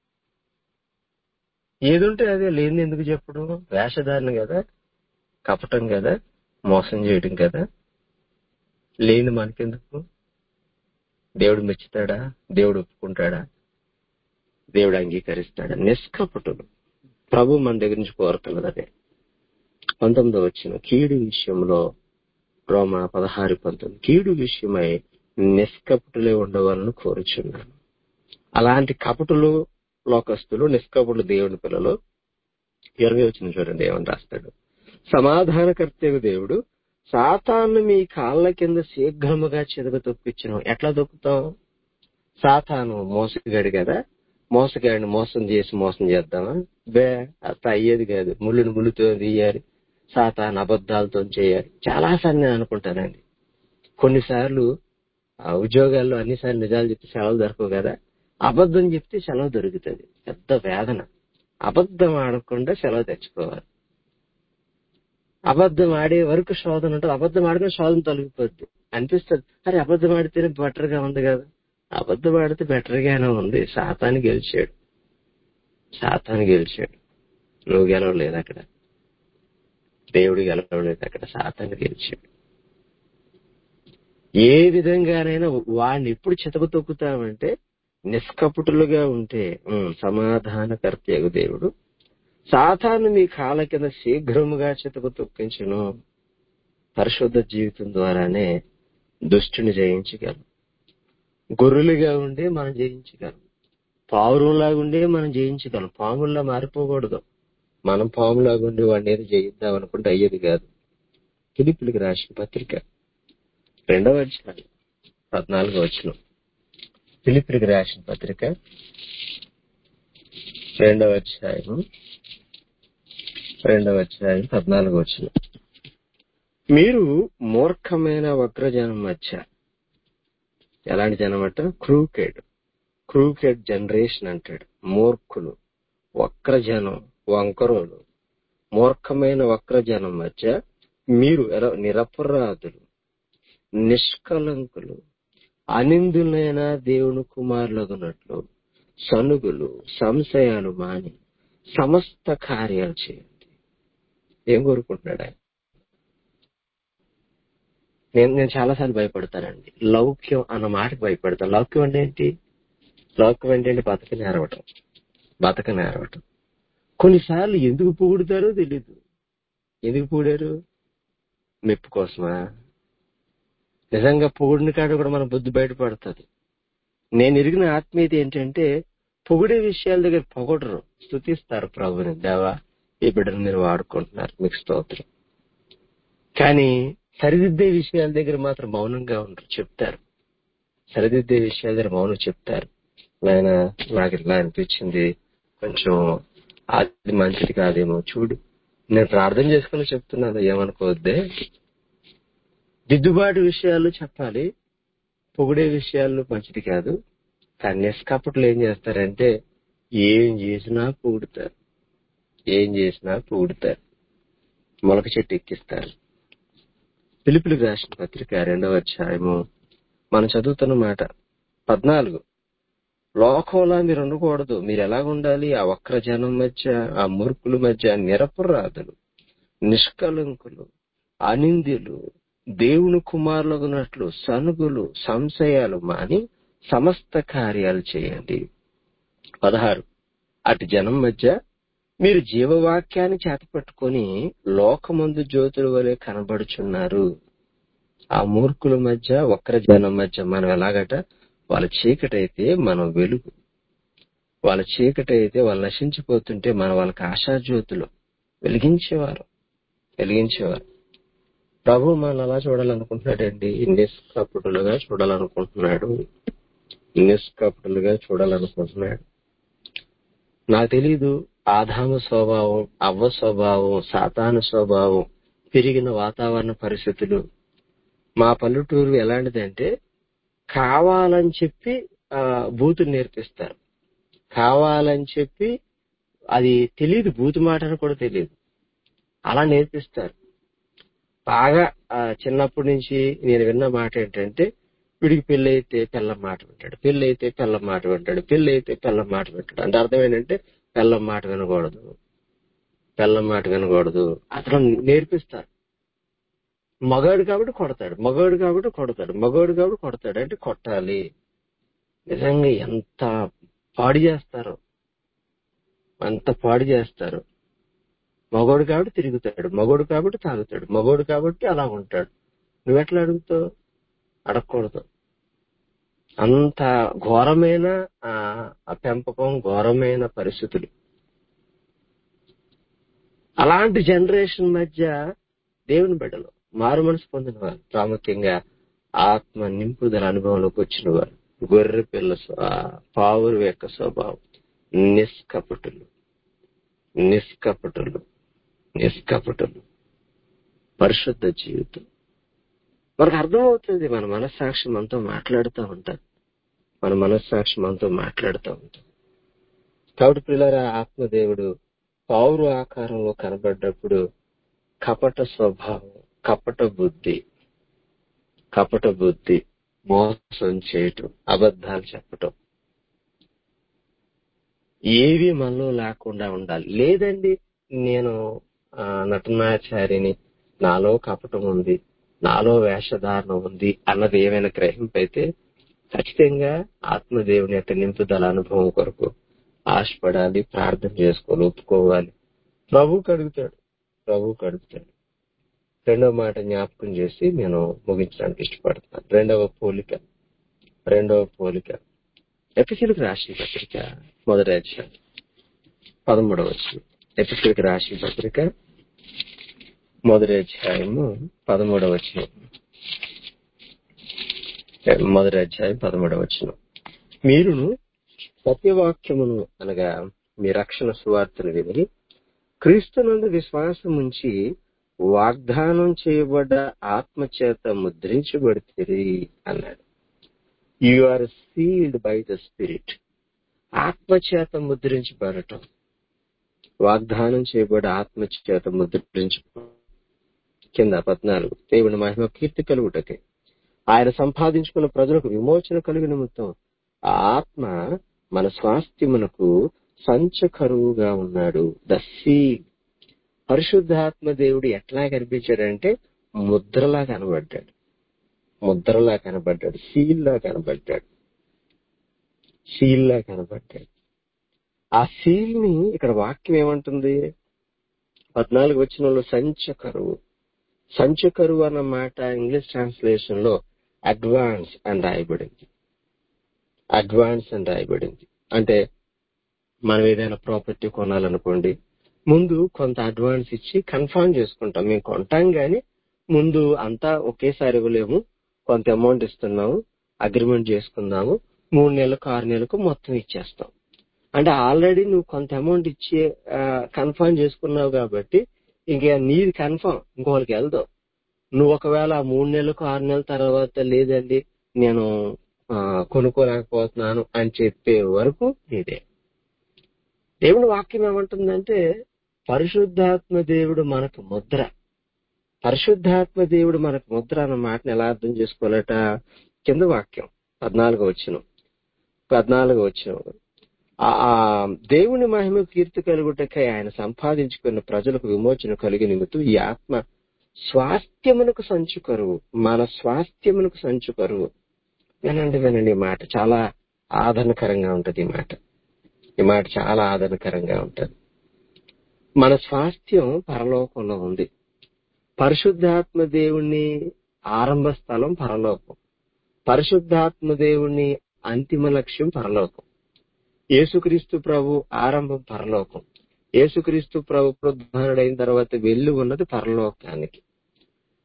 ఏదుంటే అదే లేని ఎందుకు చెప్పడం వేషధారణ కదా కపటం కదా మోసం చేయడం కదా లేని మనకెందుకు దేవుడు మెచ్చుతాడా దేవుడు ఒప్పుకుంటాడా దేవుడు అంగీకరిస్తాడా నిష్కపటులు ప్రభు మన దగ్గర నుంచి కోరుతున్నది అదే పంతొమ్మిదో వచ్చిన కీడు విషయంలో రోమ పదహారు పంతొమ్మిది కీడు విషయమై నిష్కపటులే ఉండవాలని కోరుచున్నాను అలాంటి కపటులు లోకస్తులు నిష్కపటులు దేవుని పిల్లలు ఇరవై వచ్చిన చూడండి ఏమని రాస్తాడు సమాధానకర్తకు దేవుడు సాతాను మీ కాళ్ళ కింద శీఘ్రముగా చెదగ తొక్కించను ఎట్లా తొక్కుతాం సాతాను మోసగాడు కదా మోసగాడిని మోసం చేసి మోసం చేద్దామా బే అత్త అయ్యేది కాదు ముళ్ళుని ముళ్ళుతో తీయాలి సాతాను అబద్ధాలతో చేయాలి చాలా సార్లు నేను అనుకుంటానండి కొన్నిసార్లు ఆ ఉద్యోగాల్లో అన్నిసార్లు నిజాలు చెప్తే సెలవు దొరకవు కదా అబద్ధం చెప్తే సెలవు దొరుకుతుంది పెద్ద వేదన అబద్ధం ఆడకుండా సెలవు తెచ్చుకోవాలి అబద్ధం ఆడే వరకు శోధన ఉంటుంది అబద్ధం ఆడితే శోధన తొలగిపోద్ది అనిపిస్తుంది అరే అబద్ధం ఆడితేనే బెటర్ గా ఉంది కదా అబద్ధం ఆడితే బెటర్ గానే ఉంది శాతాన్ని గెలిచాడు శాతాన్ని గెలిచాడు నువ్వు గెలవలేదు అక్కడ దేవుడు గెలవలేదు అక్కడ శాతాన్ని గెలిచాడు ఏ విధంగానైనా వాడిని ఎప్పుడు చితక తొక్కుతామంటే నిష్కపుటులుగా ఉంటే ఉమ్, సమాధానకర్తయగు దేవుడు సాతాను మీ కాళ్ళ కింద శీఘ్రముగా చితక తొక్కించును పరిశుద్ధ జీవితం ద్వారానే దుష్టుని జయించగలం గొర్రెలుగా ఉండే మనం జయించగలం పావురంలాగా ఉండే మనం జయించగలం పాముల్లా మారిపోకూడదు మనం పాములాగా ఉండి వాడిని ఏదో జయిద్దాం అనుకుంటే అయ్యేది కాదు పిలిపిలికి రాసిన పత్రిక రెండవ అధ్యాయం పద్నాలుగో వచ్చిన పిలిపిలికి రాసిన పత్రిక రెండవ అధ్యాయం రెండవ అధ్యాయం పద్నాలుగో వచ్చిన మీరు మూర్ఖమైన వక్రజనం మధ్య ఎలాంటి జనం అంట క్రూకెడ్ క్రూకెడ్ జనరేషన్ అంటాడు మూర్ఖులు వక్రజనం వంకరోలు మూర్ఖమైన వక్రజనం మధ్య మీరు ఎలా నిరపరాధులు నిష్కలంకులు అనిందులైన దేవుని కుమారులగునట్లు సనుగులు సంశయాలు మాని సమస్త కార్యాలు చేయండి ఏం కోరుకుంటున్నాడు ఆయన నేను నేను చాలాసార్లు భయపడతానండి లౌక్యం అన్న మాటకు భయపడతాను లౌక్యం అంటే ఏంటి లౌక్యం అంటే ఏంటి బతక నేరవటం బతక నేరవటం కొన్నిసార్లు ఎందుకు పొగుడుతారో తెలీదు ఎందుకు పొగిడారు మెప్పు కోసమా నిజంగా పొగుడిన కాడ కూడా మన బుద్ధి బయటపడుతుంది నేను ఎరిగిన ఆత్మీయత ఏంటంటే పొగిడే విషయాల దగ్గర పొగడరు స్థుతిస్తారు ప్రభుని దేవా ఈ బిడ్డను మీరు వాడుకుంటున్నారు మీకు స్తోత్రం కానీ సరిదిద్దే విషయాల దగ్గర మాత్రం మౌనంగా ఉండరు చెప్తారు సరిదిద్దే విషయాల దగ్గర మౌనం చెప్తారు నాయన నాకు ఇలా అనిపించింది కొంచెం అది మంచిది కాదేమో చూడు నేను ప్రార్థన చేసుకుని చెప్తున్నాను ఏమనుకోవద్దే దిద్దుబాటు విషయాలు చెప్పాలి పొగిడే విషయాలు మంచిది కాదు కానీ నిష్కపటులు ఏం చేస్తారంటే ఏం చేసినా పొగుడుతారు ఏం చేసినా పొగుడుతారు మొలక చెట్టు ఎక్కిస్తారు పిలుపులకు రాసిన పత్రిక రెండవ అధ్యాయము మనం చదువుతున్న మాట పద్నాలుగు లోకంలో మీరు ఉండకూడదు మీరు ఎలా ఉండాలి ఆ వక్ర జనం మధ్య ఆ మూర్ఖుల మధ్య నిరపరాధులు నిష్కలంకులు అనింద్యులు దేవుని కుమారులగునట్లు సనుగులు సంశయాలు మాని సమస్త కార్యాలు చేయండి పదహారు అటు జనం మధ్య మీరు జీవవాక్యాన్ని చేతపట్టుకొని లోకమందు జ్యోతుల వలె కనబడుచున్నారు ఆ మూర్ఖుల మధ్య వక్ర జనం మధ్య మనం ఎలాగట వాళ్ళ చీకటైతే మనం వెలుగు వాళ్ళ చీకటైతే వాళ్ళు నశించిపోతుంటే మనం వాళ్ళకి ఆశాజ్యోతులు వెలిగించేవారు వెలిగించేవారు ప్రభు మనం అలా చూడాలనుకుంటున్నాడండి నిష్కపటులుగా చూడాలనుకుంటున్నాడు నిష్కపటులుగా చూడాలనుకుంటున్నాడు నాకు తెలీదు ఆదాము స్వభావం అవ్వ స్వభావం సాతాను స్వభావం పెరిగిన వాతావరణ పరిస్థితులు మా పల్లెటూరు ఎలాంటిదంటే కావాలని చెప్పి ఆ, బూతులు నేర్పిస్తారు కావాలని చెప్పి అది తెలియదు బూతు మాట అని కూడా తెలియదు అలా నేర్పిస్తారు బాగా ఆ, చిన్నప్పటి నుంచి నేను విన్న మాట ఏంటంటే వీడికి పెళ్లి అయితే పిల్లం మాట వింటాడు పెళ్లి అయితే పిల్లం మాట వింటాడు పెళ్లి అయితే పిల్లం మాట వింటాడు అంటే అర్థం ఏంటంటే పిల్లం మాట వినకూడదు పిల్లం మాట వినకూడదు అతను నేర్పిస్తారు మగాడు కాబట్టి కొడతాడు మగాడు కాబట్టి కొడతాడు మగాడు కాబట్టి కొడతాడు అంటే కొట్టాలి నిజంగా ఎంత పాడు చేస్తారో ఎంత పాడు చేస్తారు మగోడు కాబట్టి తిరుగుతాడు మగోడు కాబట్టి తాగుతాడు మగోడు కాబట్టి అలా ఉంటాడు నువ్వెట్లా అడుగుతావు అడగకూడదు అంత ఘోరమైన ఆ ఆ పెంపకం ఘోరమైన పరిస్థితులు అలాంటి జనరేషన్ మధ్య దేవుని బిడ్డలు మారు మనసు పొందిన వారు ప్రాముఖ్యంగా ఆత్మ నింపుదల అనుభవంలోకి వచ్చిన వారు గొర్రె పిల్ల స్వ- ఆ పావురు యొక్క స్వభావం నిష్కపటులు నిష్కపటులు నిష్కపటులు పరిశుద్ధ జీవితం మనకు అర్థమవుతుంది మన మనస్సాక్షి మనతో మాట్లాడుతూ ఉంటారు మన మనస్సాక్షి మనతో మాట్లాడుతూ ఉంటారు కాబట్టి పిల్లల ఆత్మదేవుడు పావురు ఆకారంలో కనబడ్డప్పుడు కపట స్వభావం కపట బుద్ధి కపట బుద్ధి మోసం చేయటం అబద్ధాలు చెప్పటం ఏవి మనలో లేకుండా ఉండాలి లేదండి నేను ఆ, నటనాచారిని నాలో కపటం ఉంది నాలో వేషధారణ ఉంది అన్నది ఏమైనా గ్రహింపైతే ఖచ్చితంగా ఆత్మదేవుని యొక్క నింపుదల అనుభవం కొరకు ఆశపడాలి ప్రార్థన చేసుకోవాలి ఒప్పుకోవాలి ప్రభు కడుగుతాడు ప్రభు కడుగుతాడు రెండవ మాట జ్ఞాపకం చేసి నేను ముగించడానికి ఇష్టపడుతున్నాను రెండవ పోలిక రెండవ పోలిక ఎపిసిలకు రాసిన పత్రిక మొదటి అధ్యాయం పదమూడవ వచ్చిన ఎపిసిలకు రాసిన పత్రిక మొదటి అధ్యాయము పదమూడవ వచ్చిన మొదటి అధ్యాయం పదమూడవ వచ్చిన మీరును సత్యవాక్యమును అనగా మీ రక్షణ సువార్తను విని క్రీస్తునందు విశ్వాసం ఉంచి వాగ్దానం చేయబడ్డ ఆత్మచేత ముద్రించబడితే అన్నాడు you are sealed by the spirit ఆత్మచేత ముద్రించబడటం వాగ్దానం చేయబడ్డ ఆత్మచేత ముద్రించ కింద పద్నాలుగు దేవుని మహిమ కీర్తి కలుగుటకే ఆయన సంపాదించుకున్న ప్రజలకు విమోచన కలిగిన నిమిత్తం ఆ ఆత్మ మన స్వాస్థ్యమునకు సంచకరువుగా ఉన్నాడు ద సీ పరిశుద్ధాత్మ దేవుడు ఎట్లా కనిపించాడంటే ముద్రలా కనబడ్డాడు ముద్రలా కనబడ్డాడు సీల్లా కనబడ్డాడు సీల్లా కనబడ్డాడు ఆ సీల్ ని ఇక్కడ వాక్యం ఏమంటుంది పద్నాలుగు వచ్చిన వాళ్ళు సంచకరువు సంచకరువు అన్న మాట ఇంగ్లీష్ ట్రాన్స్లేషన్ లో అడ్వాన్స్ అని రాయబడింది అడ్వాన్స్ అని రాయబడింది అంటే మనం ఏదైనా ప్రాపర్టీ కొనాలనుకోండి ముందు కొంత అడ్వాన్స్ ఇచ్చి కన్ఫర్మ్ చేసుకుంటాం మేము కొంటాం గాని ముందు అంతా ఒకేసారి ఇవ్వలేము కొంత అమౌంట్ ఇస్తున్నాము అగ్రిమెంట్ చేసుకుందాము మూడు నెలలకు ఆరు నెలలకు మొత్తం ఇచ్చేస్తాం అంటే ఆల్రెడీ నువ్వు కొంత అమౌంట్ ఇచ్చి కన్ఫర్మ్ చేసుకున్నావు కాబట్టి ఇంకా నీది కన్ఫర్మ్ ఇంకోళ్ళకి వెళ్దావు నువ్వు ఒకవేళ ఆ మూడు నెలలకు ఆరు నెలల తర్వాత లేదండి నేను ఆ, కొనుక్కోలేకపోతున్నాను అని చెప్పే వరకు నీదే దేవుని వాక్యం ఏమంటుందంటే పరిశుద్ధాత్మ దేవుడు మనకు ముద్ర పరిశుద్ధాత్మ దేవుడు మనకు ముద్ర అన్న మాటను ఎలా అర్థం చేసుకోవాలట కింద వాక్యం పద్నాలుగు వచ్చిన పద్నాలుగు వచ్చిన ఆ ఆ దేవుని మహిమ కీర్తి కలుగుటకై ఆయన సంపాదించుకున్న ప్రజలకు విమోచన కలిగి నిమిత్తం ఈ ఆత్మ స్వాస్థ్యమునకు సంచు కరువు మన స్వాస్థ్యమునకు సంచు కరువు వినండి వినండి ఈ మాట చాలా ఆదరణకరంగా ఉంటది ఈ మాట ఈ మాట చాలా ఆదరణకరంగా ఉంటది మన స్వాస్థ్యం పరలోకంలో ఉంది పరిశుద్ధాత్మ దేవుణ్ణి ఆరంభ స్థలం పరలోకం పరిశుద్ధాత్మ దేవుణ్ణి అంతిమ లక్ష్యం పరలోకం యేసుక్రీస్తు ప్రభు ఆరంభం పరలోకం యేసుక్రీస్తు ప్రభు పునరుద్ధరణుడైన తర్వాత వెళ్లి ఉన్నది పరలోకానికి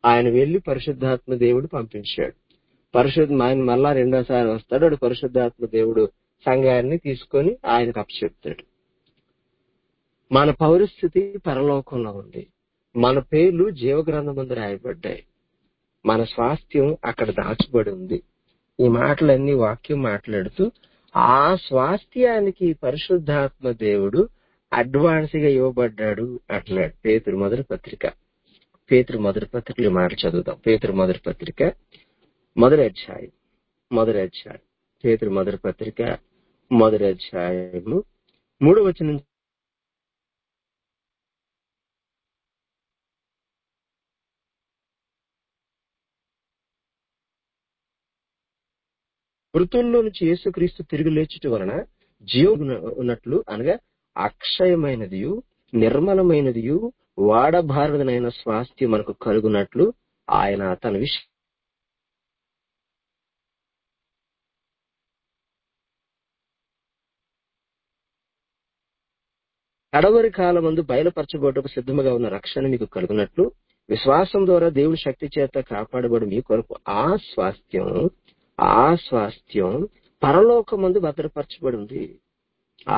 ఆయన వెళ్లి పరిశుద్ధాత్మ దేవుడు పంపించాడు పరిశుద్ధ ఆయన మళ్ళా రెండోసారి వస్తాడు వాడు పరిశుద్ధాత్మ దేవుడు సంఘాన్ని తీసుకొని ఆయనకు అప్పచెప్తాడు మన పౌరస్థితి పరలోకంలో ఉంది మన పేర్లు జీవగ్రంథం ముందు రాయబడ్డాయి మన స్వాస్థ్యం అక్కడ దాచబడి ఉంది ఈ మాటలన్నీ వాక్యం మాట్లాడుతూ ఆ స్వాస్థ్యానికి పరిశుద్ధాత్మ దేవుడు అడ్వాన్స్ గా ఇవ్వబడ్డాడు అంటున్నాడు పేతురు మొదటి పత్రిక పేతురు మొదటి పత్రికలు ఈ మాట చదువుతాం పేతురు మొదటి పత్రిక మొదటి అధ్యాయం మొదటి అధ్యాయం పేతురు మొదటి పత్రిక మొదటి అధ్యాయము మూడు వచనం మృతుల్లో నుంచి యేసుక్రీస్తు తిరిగి లేచుట వలన జీవం ఉన్నట్లు అనగా అక్షయమైనదియు నిర్మలమైనదియు వాడబారదనైన స్వాస్థ్యం మనకు కలుగునట్లు ఆయన తన విష కడవరి కాలమందు బయలుపరచబోటకు సిద్ధముగా ఉన్న రక్షణ మీకు కలుగునట్లు విశ్వాసం ద్వారా దేవుని శక్తి చేత కాపాడబడి మీ కొరకు ఆ స్వాస్థ్యం ఆ స్వాస్థ్యం పరలోకమందు భద్రపరచబడి ఉంది ఆ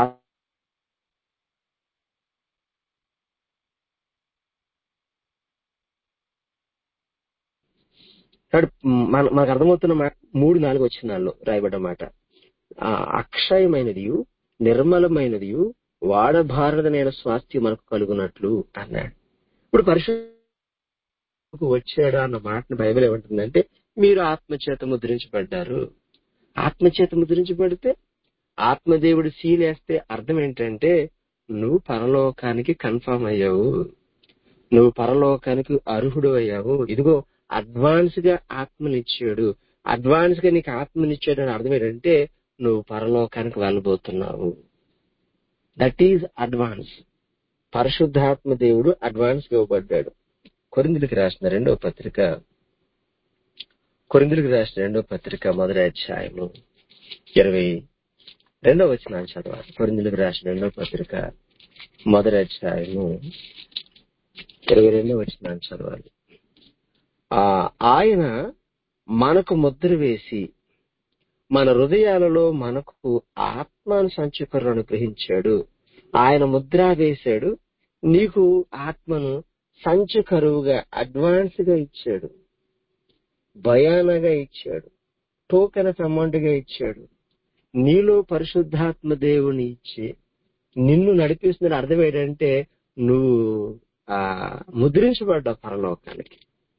కాబట్టి మన మనకు అర్థమవుతున్న మాట మూడు నాలుగు వచ్చినాల్లో రాయబడ్డ మాట ఆ అక్షయమైనదియు నిర్మలమైనదియు వాడబారదనైన స్వాస్థ్యం మనకు కలుగునట్లు అన్నాడు ఇప్పుడు పరిశుద్ధకు వచ్చాడా అన్న మాటను బైబిల్ ఏమంటుందంటే మీరు ఆత్మచేత ముద్రించబడ్డారు ఆత్మచేత ముద్రించబడితే ఆత్మదేవుడు సీలేస్తే అర్థం ఏంటంటే నువ్వు పరలోకానికి కన్ఫర్మ్ అయ్యావు నువ్వు పరలోకానికి అర్హుడు అయ్యావు ఇదిగో అడ్వాన్స్ గా ఆత్మనిచ్చాడు అడ్వాన్స్ గా నీకు ఆత్మనిచ్చాడు అని అర్థం ఏంటంటే నువ్వు పరలోకానికి వెళ్ళబోతున్నావు దట్ ఈజ్ అడ్వాన్స్ పరిశుద్ధాత్మ దేవుడు అడ్వాన్స్ గా ఇవ్వబడ్డాడు కొరిందులకి రాసిన రెండో పత్రిక కొరిందులకి రాసిన రెండో పత్రిక మొదటి అధ్యాయము ఇరవై రెండో వచ్చిన చదవాలి కొరిందులకు రాసిన రెండో పత్రిక మొదటి అధ్యాయము ఇరవై రెండో వచ్చిన చదవాలి ఆ ఆయన మనకు ముద్ర వేసి మన హృదయాలలో మనకు ఆత్మాను సంచుకరణ అనుగ్రహించాడు ఆయన ముద్ర వేశాడు నీకు ఆత్మను సంచు కరువుగా అడ్వాన్స్ గా ఇచ్చాడు భయానగా ఇచ్చాడు టోకెన్ ఆఫ్ అమౌంట్ గా ఇచ్చాడు నీలో పరిశుద్ధాత్మ దేవుని ఇచ్చి నిన్ను నడిపిస్తున్న అర్థం ఏంటంటే నువ్వు ఆ ముద్రించబడ్డావు పరలోకానికి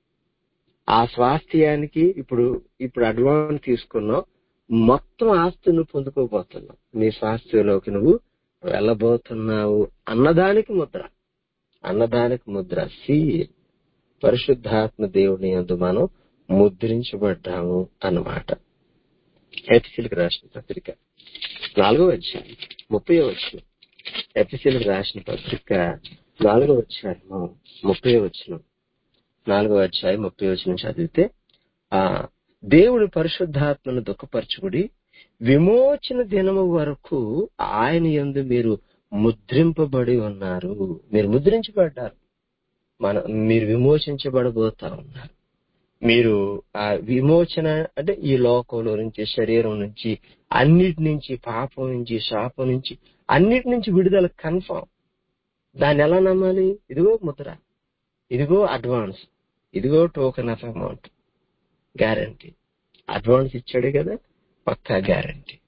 ఆ స్వాస్థ్యానికి ఇప్పుడు ఇప్పుడు అడ్వాన్స్ తీసుకున్నావు మొత్తం ఆస్తి నువ్వు పొందుకోబోతున్నావు నీ స్వాస్థ్యంలోకి నువ్వు వెళ్ళబోతున్నావు అన్నదానికి ముద్ర అన్నదానికి ముద్ర సి పరిశుద్ధాత్మ దేవుని అందు మనం ముద్రించబడ్డాము అన్నమాట ఎఫ్సిల్కి రాసిన పత్రిక నాలుగో అధ్యాయం ముప్పై వచ్చిన ఎఫ్సిల్కి రాసిన పత్రిక నాలుగో అధ్యాయము ముప్పై వచ్చిన నాలుగో అధ్యాయం ముప్పై వచ్చిన చదివితే ఆ దేవుడు పరిశుద్ధాత్మను దుఃఖపరచుకుడి విమోచన దినము వరకు ఆయన యందు మీరు ముద్రింపబడి ఉన్నారు మీరు ముద్రించబడ్డారు మన మీరు విమోచించబడబోతా ఉన్నారు మీరు ఆ విమోచన అంటే ఈ లోకంలో నుంచి శరీరం నుంచి అన్నిటి నుంచి పాపం నుంచి శాపం నుంచి అన్నిటి నుంచి విడుదల కన్ఫామ్ దాన్ని ఎలా నమ్మాలి ఇదిగో ముద్ర ఇదిగో అడ్వాన్స్ ఇదిగో token of amount guarantee advance ఇచ్చాడు కదా పక్కా గ్యారంటీ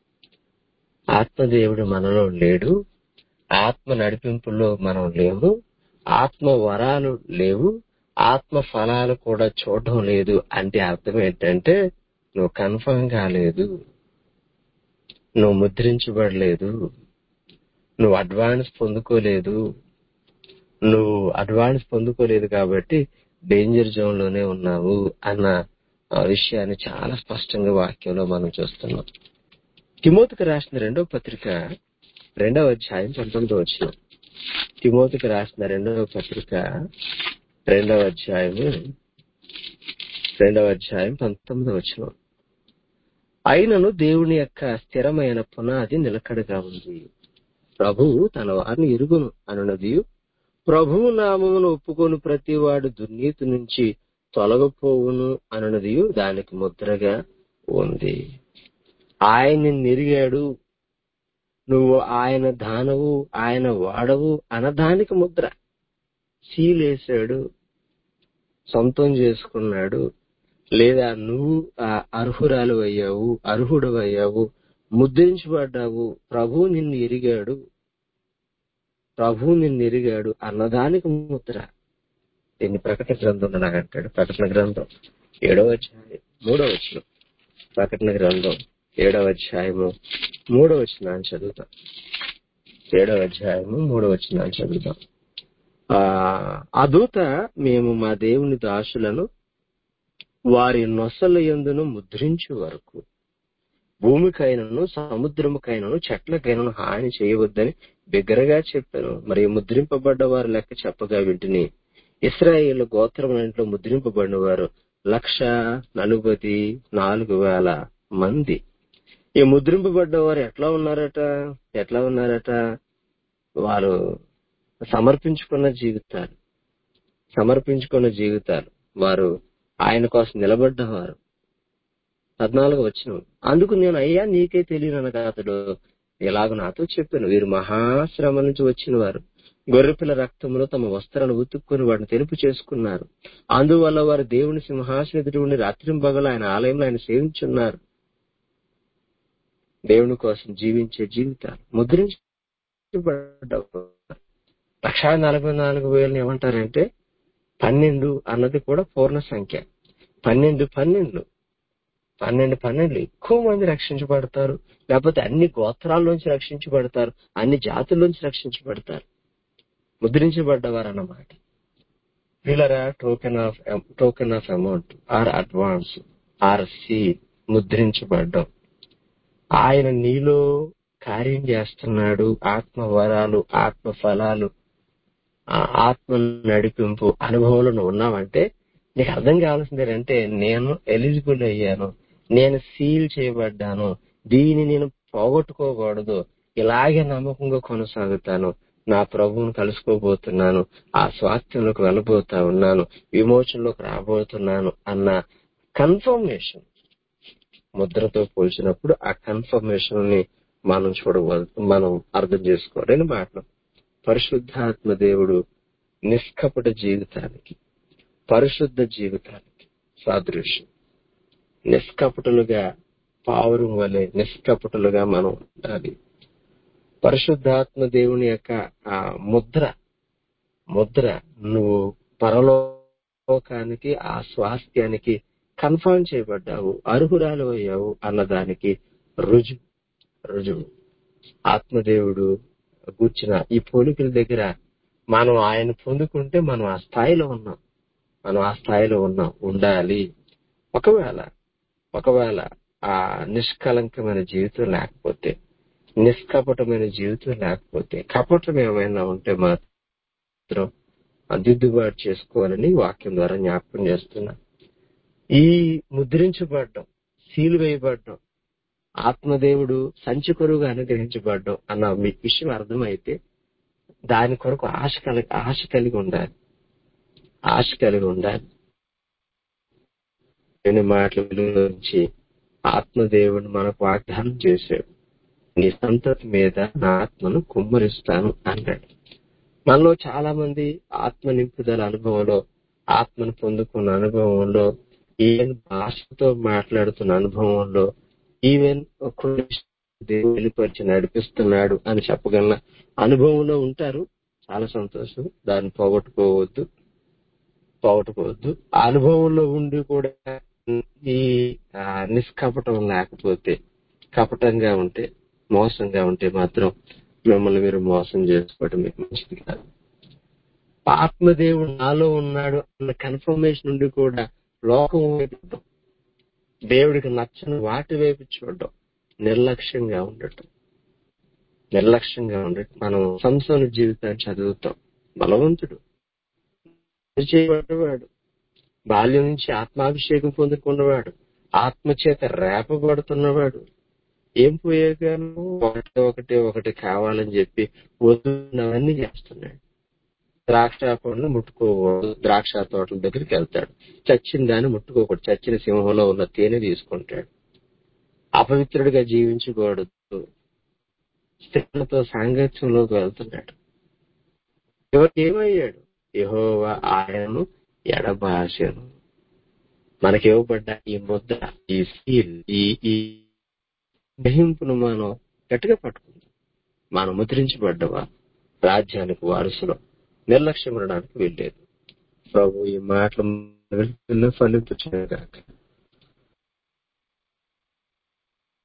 ఆత్మదేవుడు మనలో లేడు ఆత్మ నడిపింపులో మనం లేవు ఆత్మ వరాలు లేవు ఆత్మ ఫలాలు కూడా చూడడం లేదు అంటే అర్థం ఏంటంటే నువ్వు కన్ఫర్మ్ కాలేదు నువ్వు ముద్రించబడలేదు నువ్వు అడ్వాన్స్ పొందుకోలేదు నువ్వు అడ్వాన్స్ పొందుకోలేదు కాబట్టి డేంజర్ జోన్ లోనే ఉన్నావు అన్న ఆ విషయాన్ని చాలా స్పష్టంగా వాక్యంలో మనం చూస్తున్నాం తిమోతికి రాసిన రెండవ పత్రిక రెండవ అధ్యాయం పంతొమ్మిదో వచ్చిన తిమోతికి రాసిన రెండవ పత్రిక రెండవ అధ్యాయము రెండవ అధ్యాయం పంతొమ్మిదో వచ్చిన అయినను దేవుని యొక్క స్థిరమైన పునాది నిలకడగా ఉంది ప్రభువు తన వారిని ఇరుగును అనున్నది ప్రభువు నామమును ఒప్పుకొని ప్రతివాడు దుర్నీతి నుంచి తొలగపోవును అన్నది దానికి ముద్రగా ఉంది ఆయన్ని నిరిగాడు నువ్వు ఆయన దానవు ఆయన వాడవు అన్నదానికి ముద్ర సీలేశాడు సొంతం చేసుకున్నాడు లేదా నువ్వు ఆ అర్హురాలు అయ్యావు అర్హుడు అయ్యావు ముద్రించబడ్డావు ప్రభు నిన్ను ఎరిగాడు ప్రభు నిన్ను ఎరిగాడు అన్నదానికి ముద్ర దీన్ని ప్రకటన గ్రంథం అంటాడు ప్రకటన గ్రంథం ఏడవ అధ్యాయం మూడవ వచ్చిన ప్రకటన గ్రంథం ఏడవ అధ్యాయము మూడవ వచ్చిన చదువుతాం ఏడవ అధ్యాయము మూడవ వచ్చిన చదువుతాం ఆ ఆ దూత మేము మా దేవుని దాసులను వారి నొసల ఎందును ముద్రించు వరకు భూమికైనను సముద్రముకైనను చెట్లకైనను హాని చేయవద్దని బిగ్గరగా చెప్పాను మరి ముద్రింపబడ్డ వారి లెక్క చెప్పగా వింటిని ఇస్రాయేల్ గోత్రములంట్లో ముద్రింపబడిన వారు లక్ష నలుబై నాలుగు వేల మంది ఈ ముద్రింపబడ్డ వారు ఎట్లా ఉన్నారట ఎట్లా ఉన్నారట వారు సమర్పించుకున్న జీవితాలు సమర్పించుకున్న జీవితాలు వారు ఆయన కోసం నిలబడ్డవారు పద్నాలుగు వచ్చిన అందుకు నేను అయ్యా నీకే తెలియననగా అతడు ఇలాగ నాతో చెప్పాను వీరు మహాశ్రమ నుంచి వచ్చిన వారు గొర్రెపిల్ల రక్తంలో తమ వస్త్రాలు ఉతుక్కుని వాటిని తెలుపు చేసుకున్నారు అందువల్ల వారు దేవుని సింహాసన ఎదుటి ఉండి రాత్రింబగలు ఆయన ఆలయంలో ఆయన సేవించున్నారు దేవుని కోసం జీవించే జీవితాలు ముద్రించబడ్డ లక్షా నలభై నాలుగు వేలని ఏమంటారంటే పన్నెండు అన్నది కూడా పూర్ణ సంఖ్య పన్నెండు పన్నెండు పన్నెండు పన్నెండు ఎక్కువ మంది రక్షించబడతారు లేకపోతే అన్ని గోత్రాల్లోంచి రక్షించబడతారు అన్ని జాతుల్లోంచి రక్షించబడతారు ముద్రించబడ్డవారు అన్నమాట వీళ్ళరా token of token of amount or advance ఆర్ సీ ముద్రించబడ్డం ఆయన నీలో కార్యం చేస్తున్నాడు ఆత్మ వరాలు ఆత్మ ఫలాలు ఆ ఆత్మ నడిపింపు అనుభవంలో ఉన్నావంటే నీకు అర్థం కావాల్సింది ఏంటంటే నేను ఎలిజిబుల్ అయ్యాను నేను సీల్ చేయబడ్డాను దీన్ని నేను పోగొట్టుకోకూడదు ఇలాగే నమ్మకంగా కొనసాగుతాను నా ప్రభువును కలుసుకోబోతున్నాను ఆ స్వాస్థ్యంలోకి వెళ్ళబోతా ఉన్నాను విమోచనలోకి రాబోతున్నాను అన్న కన్ఫర్మేషన్ ముద్రతో పోల్చినప్పుడు ఆ కన్ఫర్మేషన్ ని మనం చూడవల్ మనం అర్థం చేసుకోవాలి రెండు మాటలు పరిశుద్ధాత్మ దేవుడు నిష్కపట జీవితానికి పరిశుద్ధ జీవితానికి సాదృశ్యం నిష్కపటులుగా పావురం వలె నిష్కపటులుగా మనం ఉండాలి పరిశుద్ధాత్మ దేవుని యొక్క ఆ ముద్ర ముద్ర నువ్వు పరలోకానికి ఆ స్వాస్థ్యానికి కన్ఫర్మ్ చేయబడ్డావు అర్హురాలు అయ్యావు అన్నదానికి రుజువు రుజువు ఆత్మదేవుడు కూర్చిన ఈ పోలికల దగ్గర మనం ఆయన పొందుకుంటే మనం ఆ స్థాయిలో ఉన్నాం మనం ఆ స్థాయిలో ఉన్నాం ఉండాలి ఒకవేళ ఒకవేళ ఆ నిష్కలంకమైన జీవితం లేకపోతే నిష్కపటమైన జీవితం లేకపోతే కపటం ఏమైనా ఉంటే మాత్రం దిద్దుబాటు చేసుకోవాలని వాక్యం ద్వారా జ్ఞాపకం చేస్తున్నా ఈ ముద్రించబడ్డం సీలు వేయబడ్డం ఆత్మదేవుడు సంచి కొరువుగా అనుగ్రహించబడ్డం అన్న మీ విషయం అర్థమైతే దాని కొరకు ఆశ కలిగి ఆశ కలిగి ఉండాలి ఆశ కలిగి ఉండాలి నేను మాటల నుంచి ఆత్మదేవుడు మనకు వాగ్దానం చేశాడు నీ సంతతి మీద నా ఆత్మను కుమ్మరిస్తాను అన్నాడు మనలో చాలా మంది ఆత్మ నింపుదల అనుభవంలో ఆత్మను పొందుకున్న అనుభవంలో ఈవెన్ భాషతో మాట్లాడుతున్న అనుభవంలో ఈవెన్ దేవుడు వెళ్ళిపరిచి నడిపిస్తున్నాడు అని చెప్పగల అనుభవంలో ఉంటారు చాలా సంతోషం దాన్ని పోగొట్టుకోవద్దు పోగొట్టుకోవద్దు ఆ అనుభవంలో ఉండి కూడా ఈ ఆ, నిష్కపటం లేకపోతే కపటంగా ఉంటే మోసంగా ఉంటే మాత్రం మిమ్మల్ని మీరు మోసం చేసుకోవడం మీకు మంచిది కాదు ఆత్మదేవుడు నాలో ఉన్నాడు అన్న కన్ఫర్మేషన్ ఉండి కూడా లోకం వైపు చూడడం, దేవుడికి నచ్చని వాటి వైపు చూడడం నిర్లక్ష్యంగా ఉండటం నిర్లక్ష్యంగా ఉండటం మనం సంసార జీవితాన్ని చదువుతాం బలవంతుడు చేయబడ్డవాడు బాల్యం నుంచి ఆత్మాభిషేకం పొందుకున్నవాడు ఆత్మ చేత రేపబడుతున్నవాడు ఏం పోయేగాను ఒకటి ఒకటి ఒకటి కావాలని చెప్పి వద్దున్నవన్నీ చేస్తున్నాడు ద్రాక్ష పండును ముట్టుకోకూడదు ద్రాక్ష తోటల దగ్గరికి వెళ్తాడు చచ్చిన దాన్ని ముట్టుకోకూడదు చచ్చిన సింహంలో ఉన్న తేనె తీసుకుంటాడు అపవిత్రుడిగా జీవించకూడదు స్త్రీలతో సాంగత్యంలోకి వెళ్తున్నాడు ఎవరికి ఏమయ్యాడు యహోవా ఆయనను ఎడబాసను మనకి ఇవ్వబడ్డ ఈ ముద్ద ఈ సీల్ ఈ ఈ గ్రహింపును మనం గట్టిగా పట్టుకుందాం మనం ముద్రించబడ్డవా రాజ్యానికి వారసులు నిర్లక్ష్యం ఉండడానికి వెళ్ళలేదు ప్రభు ఈ మాటలు ఫలింపు చేయగాక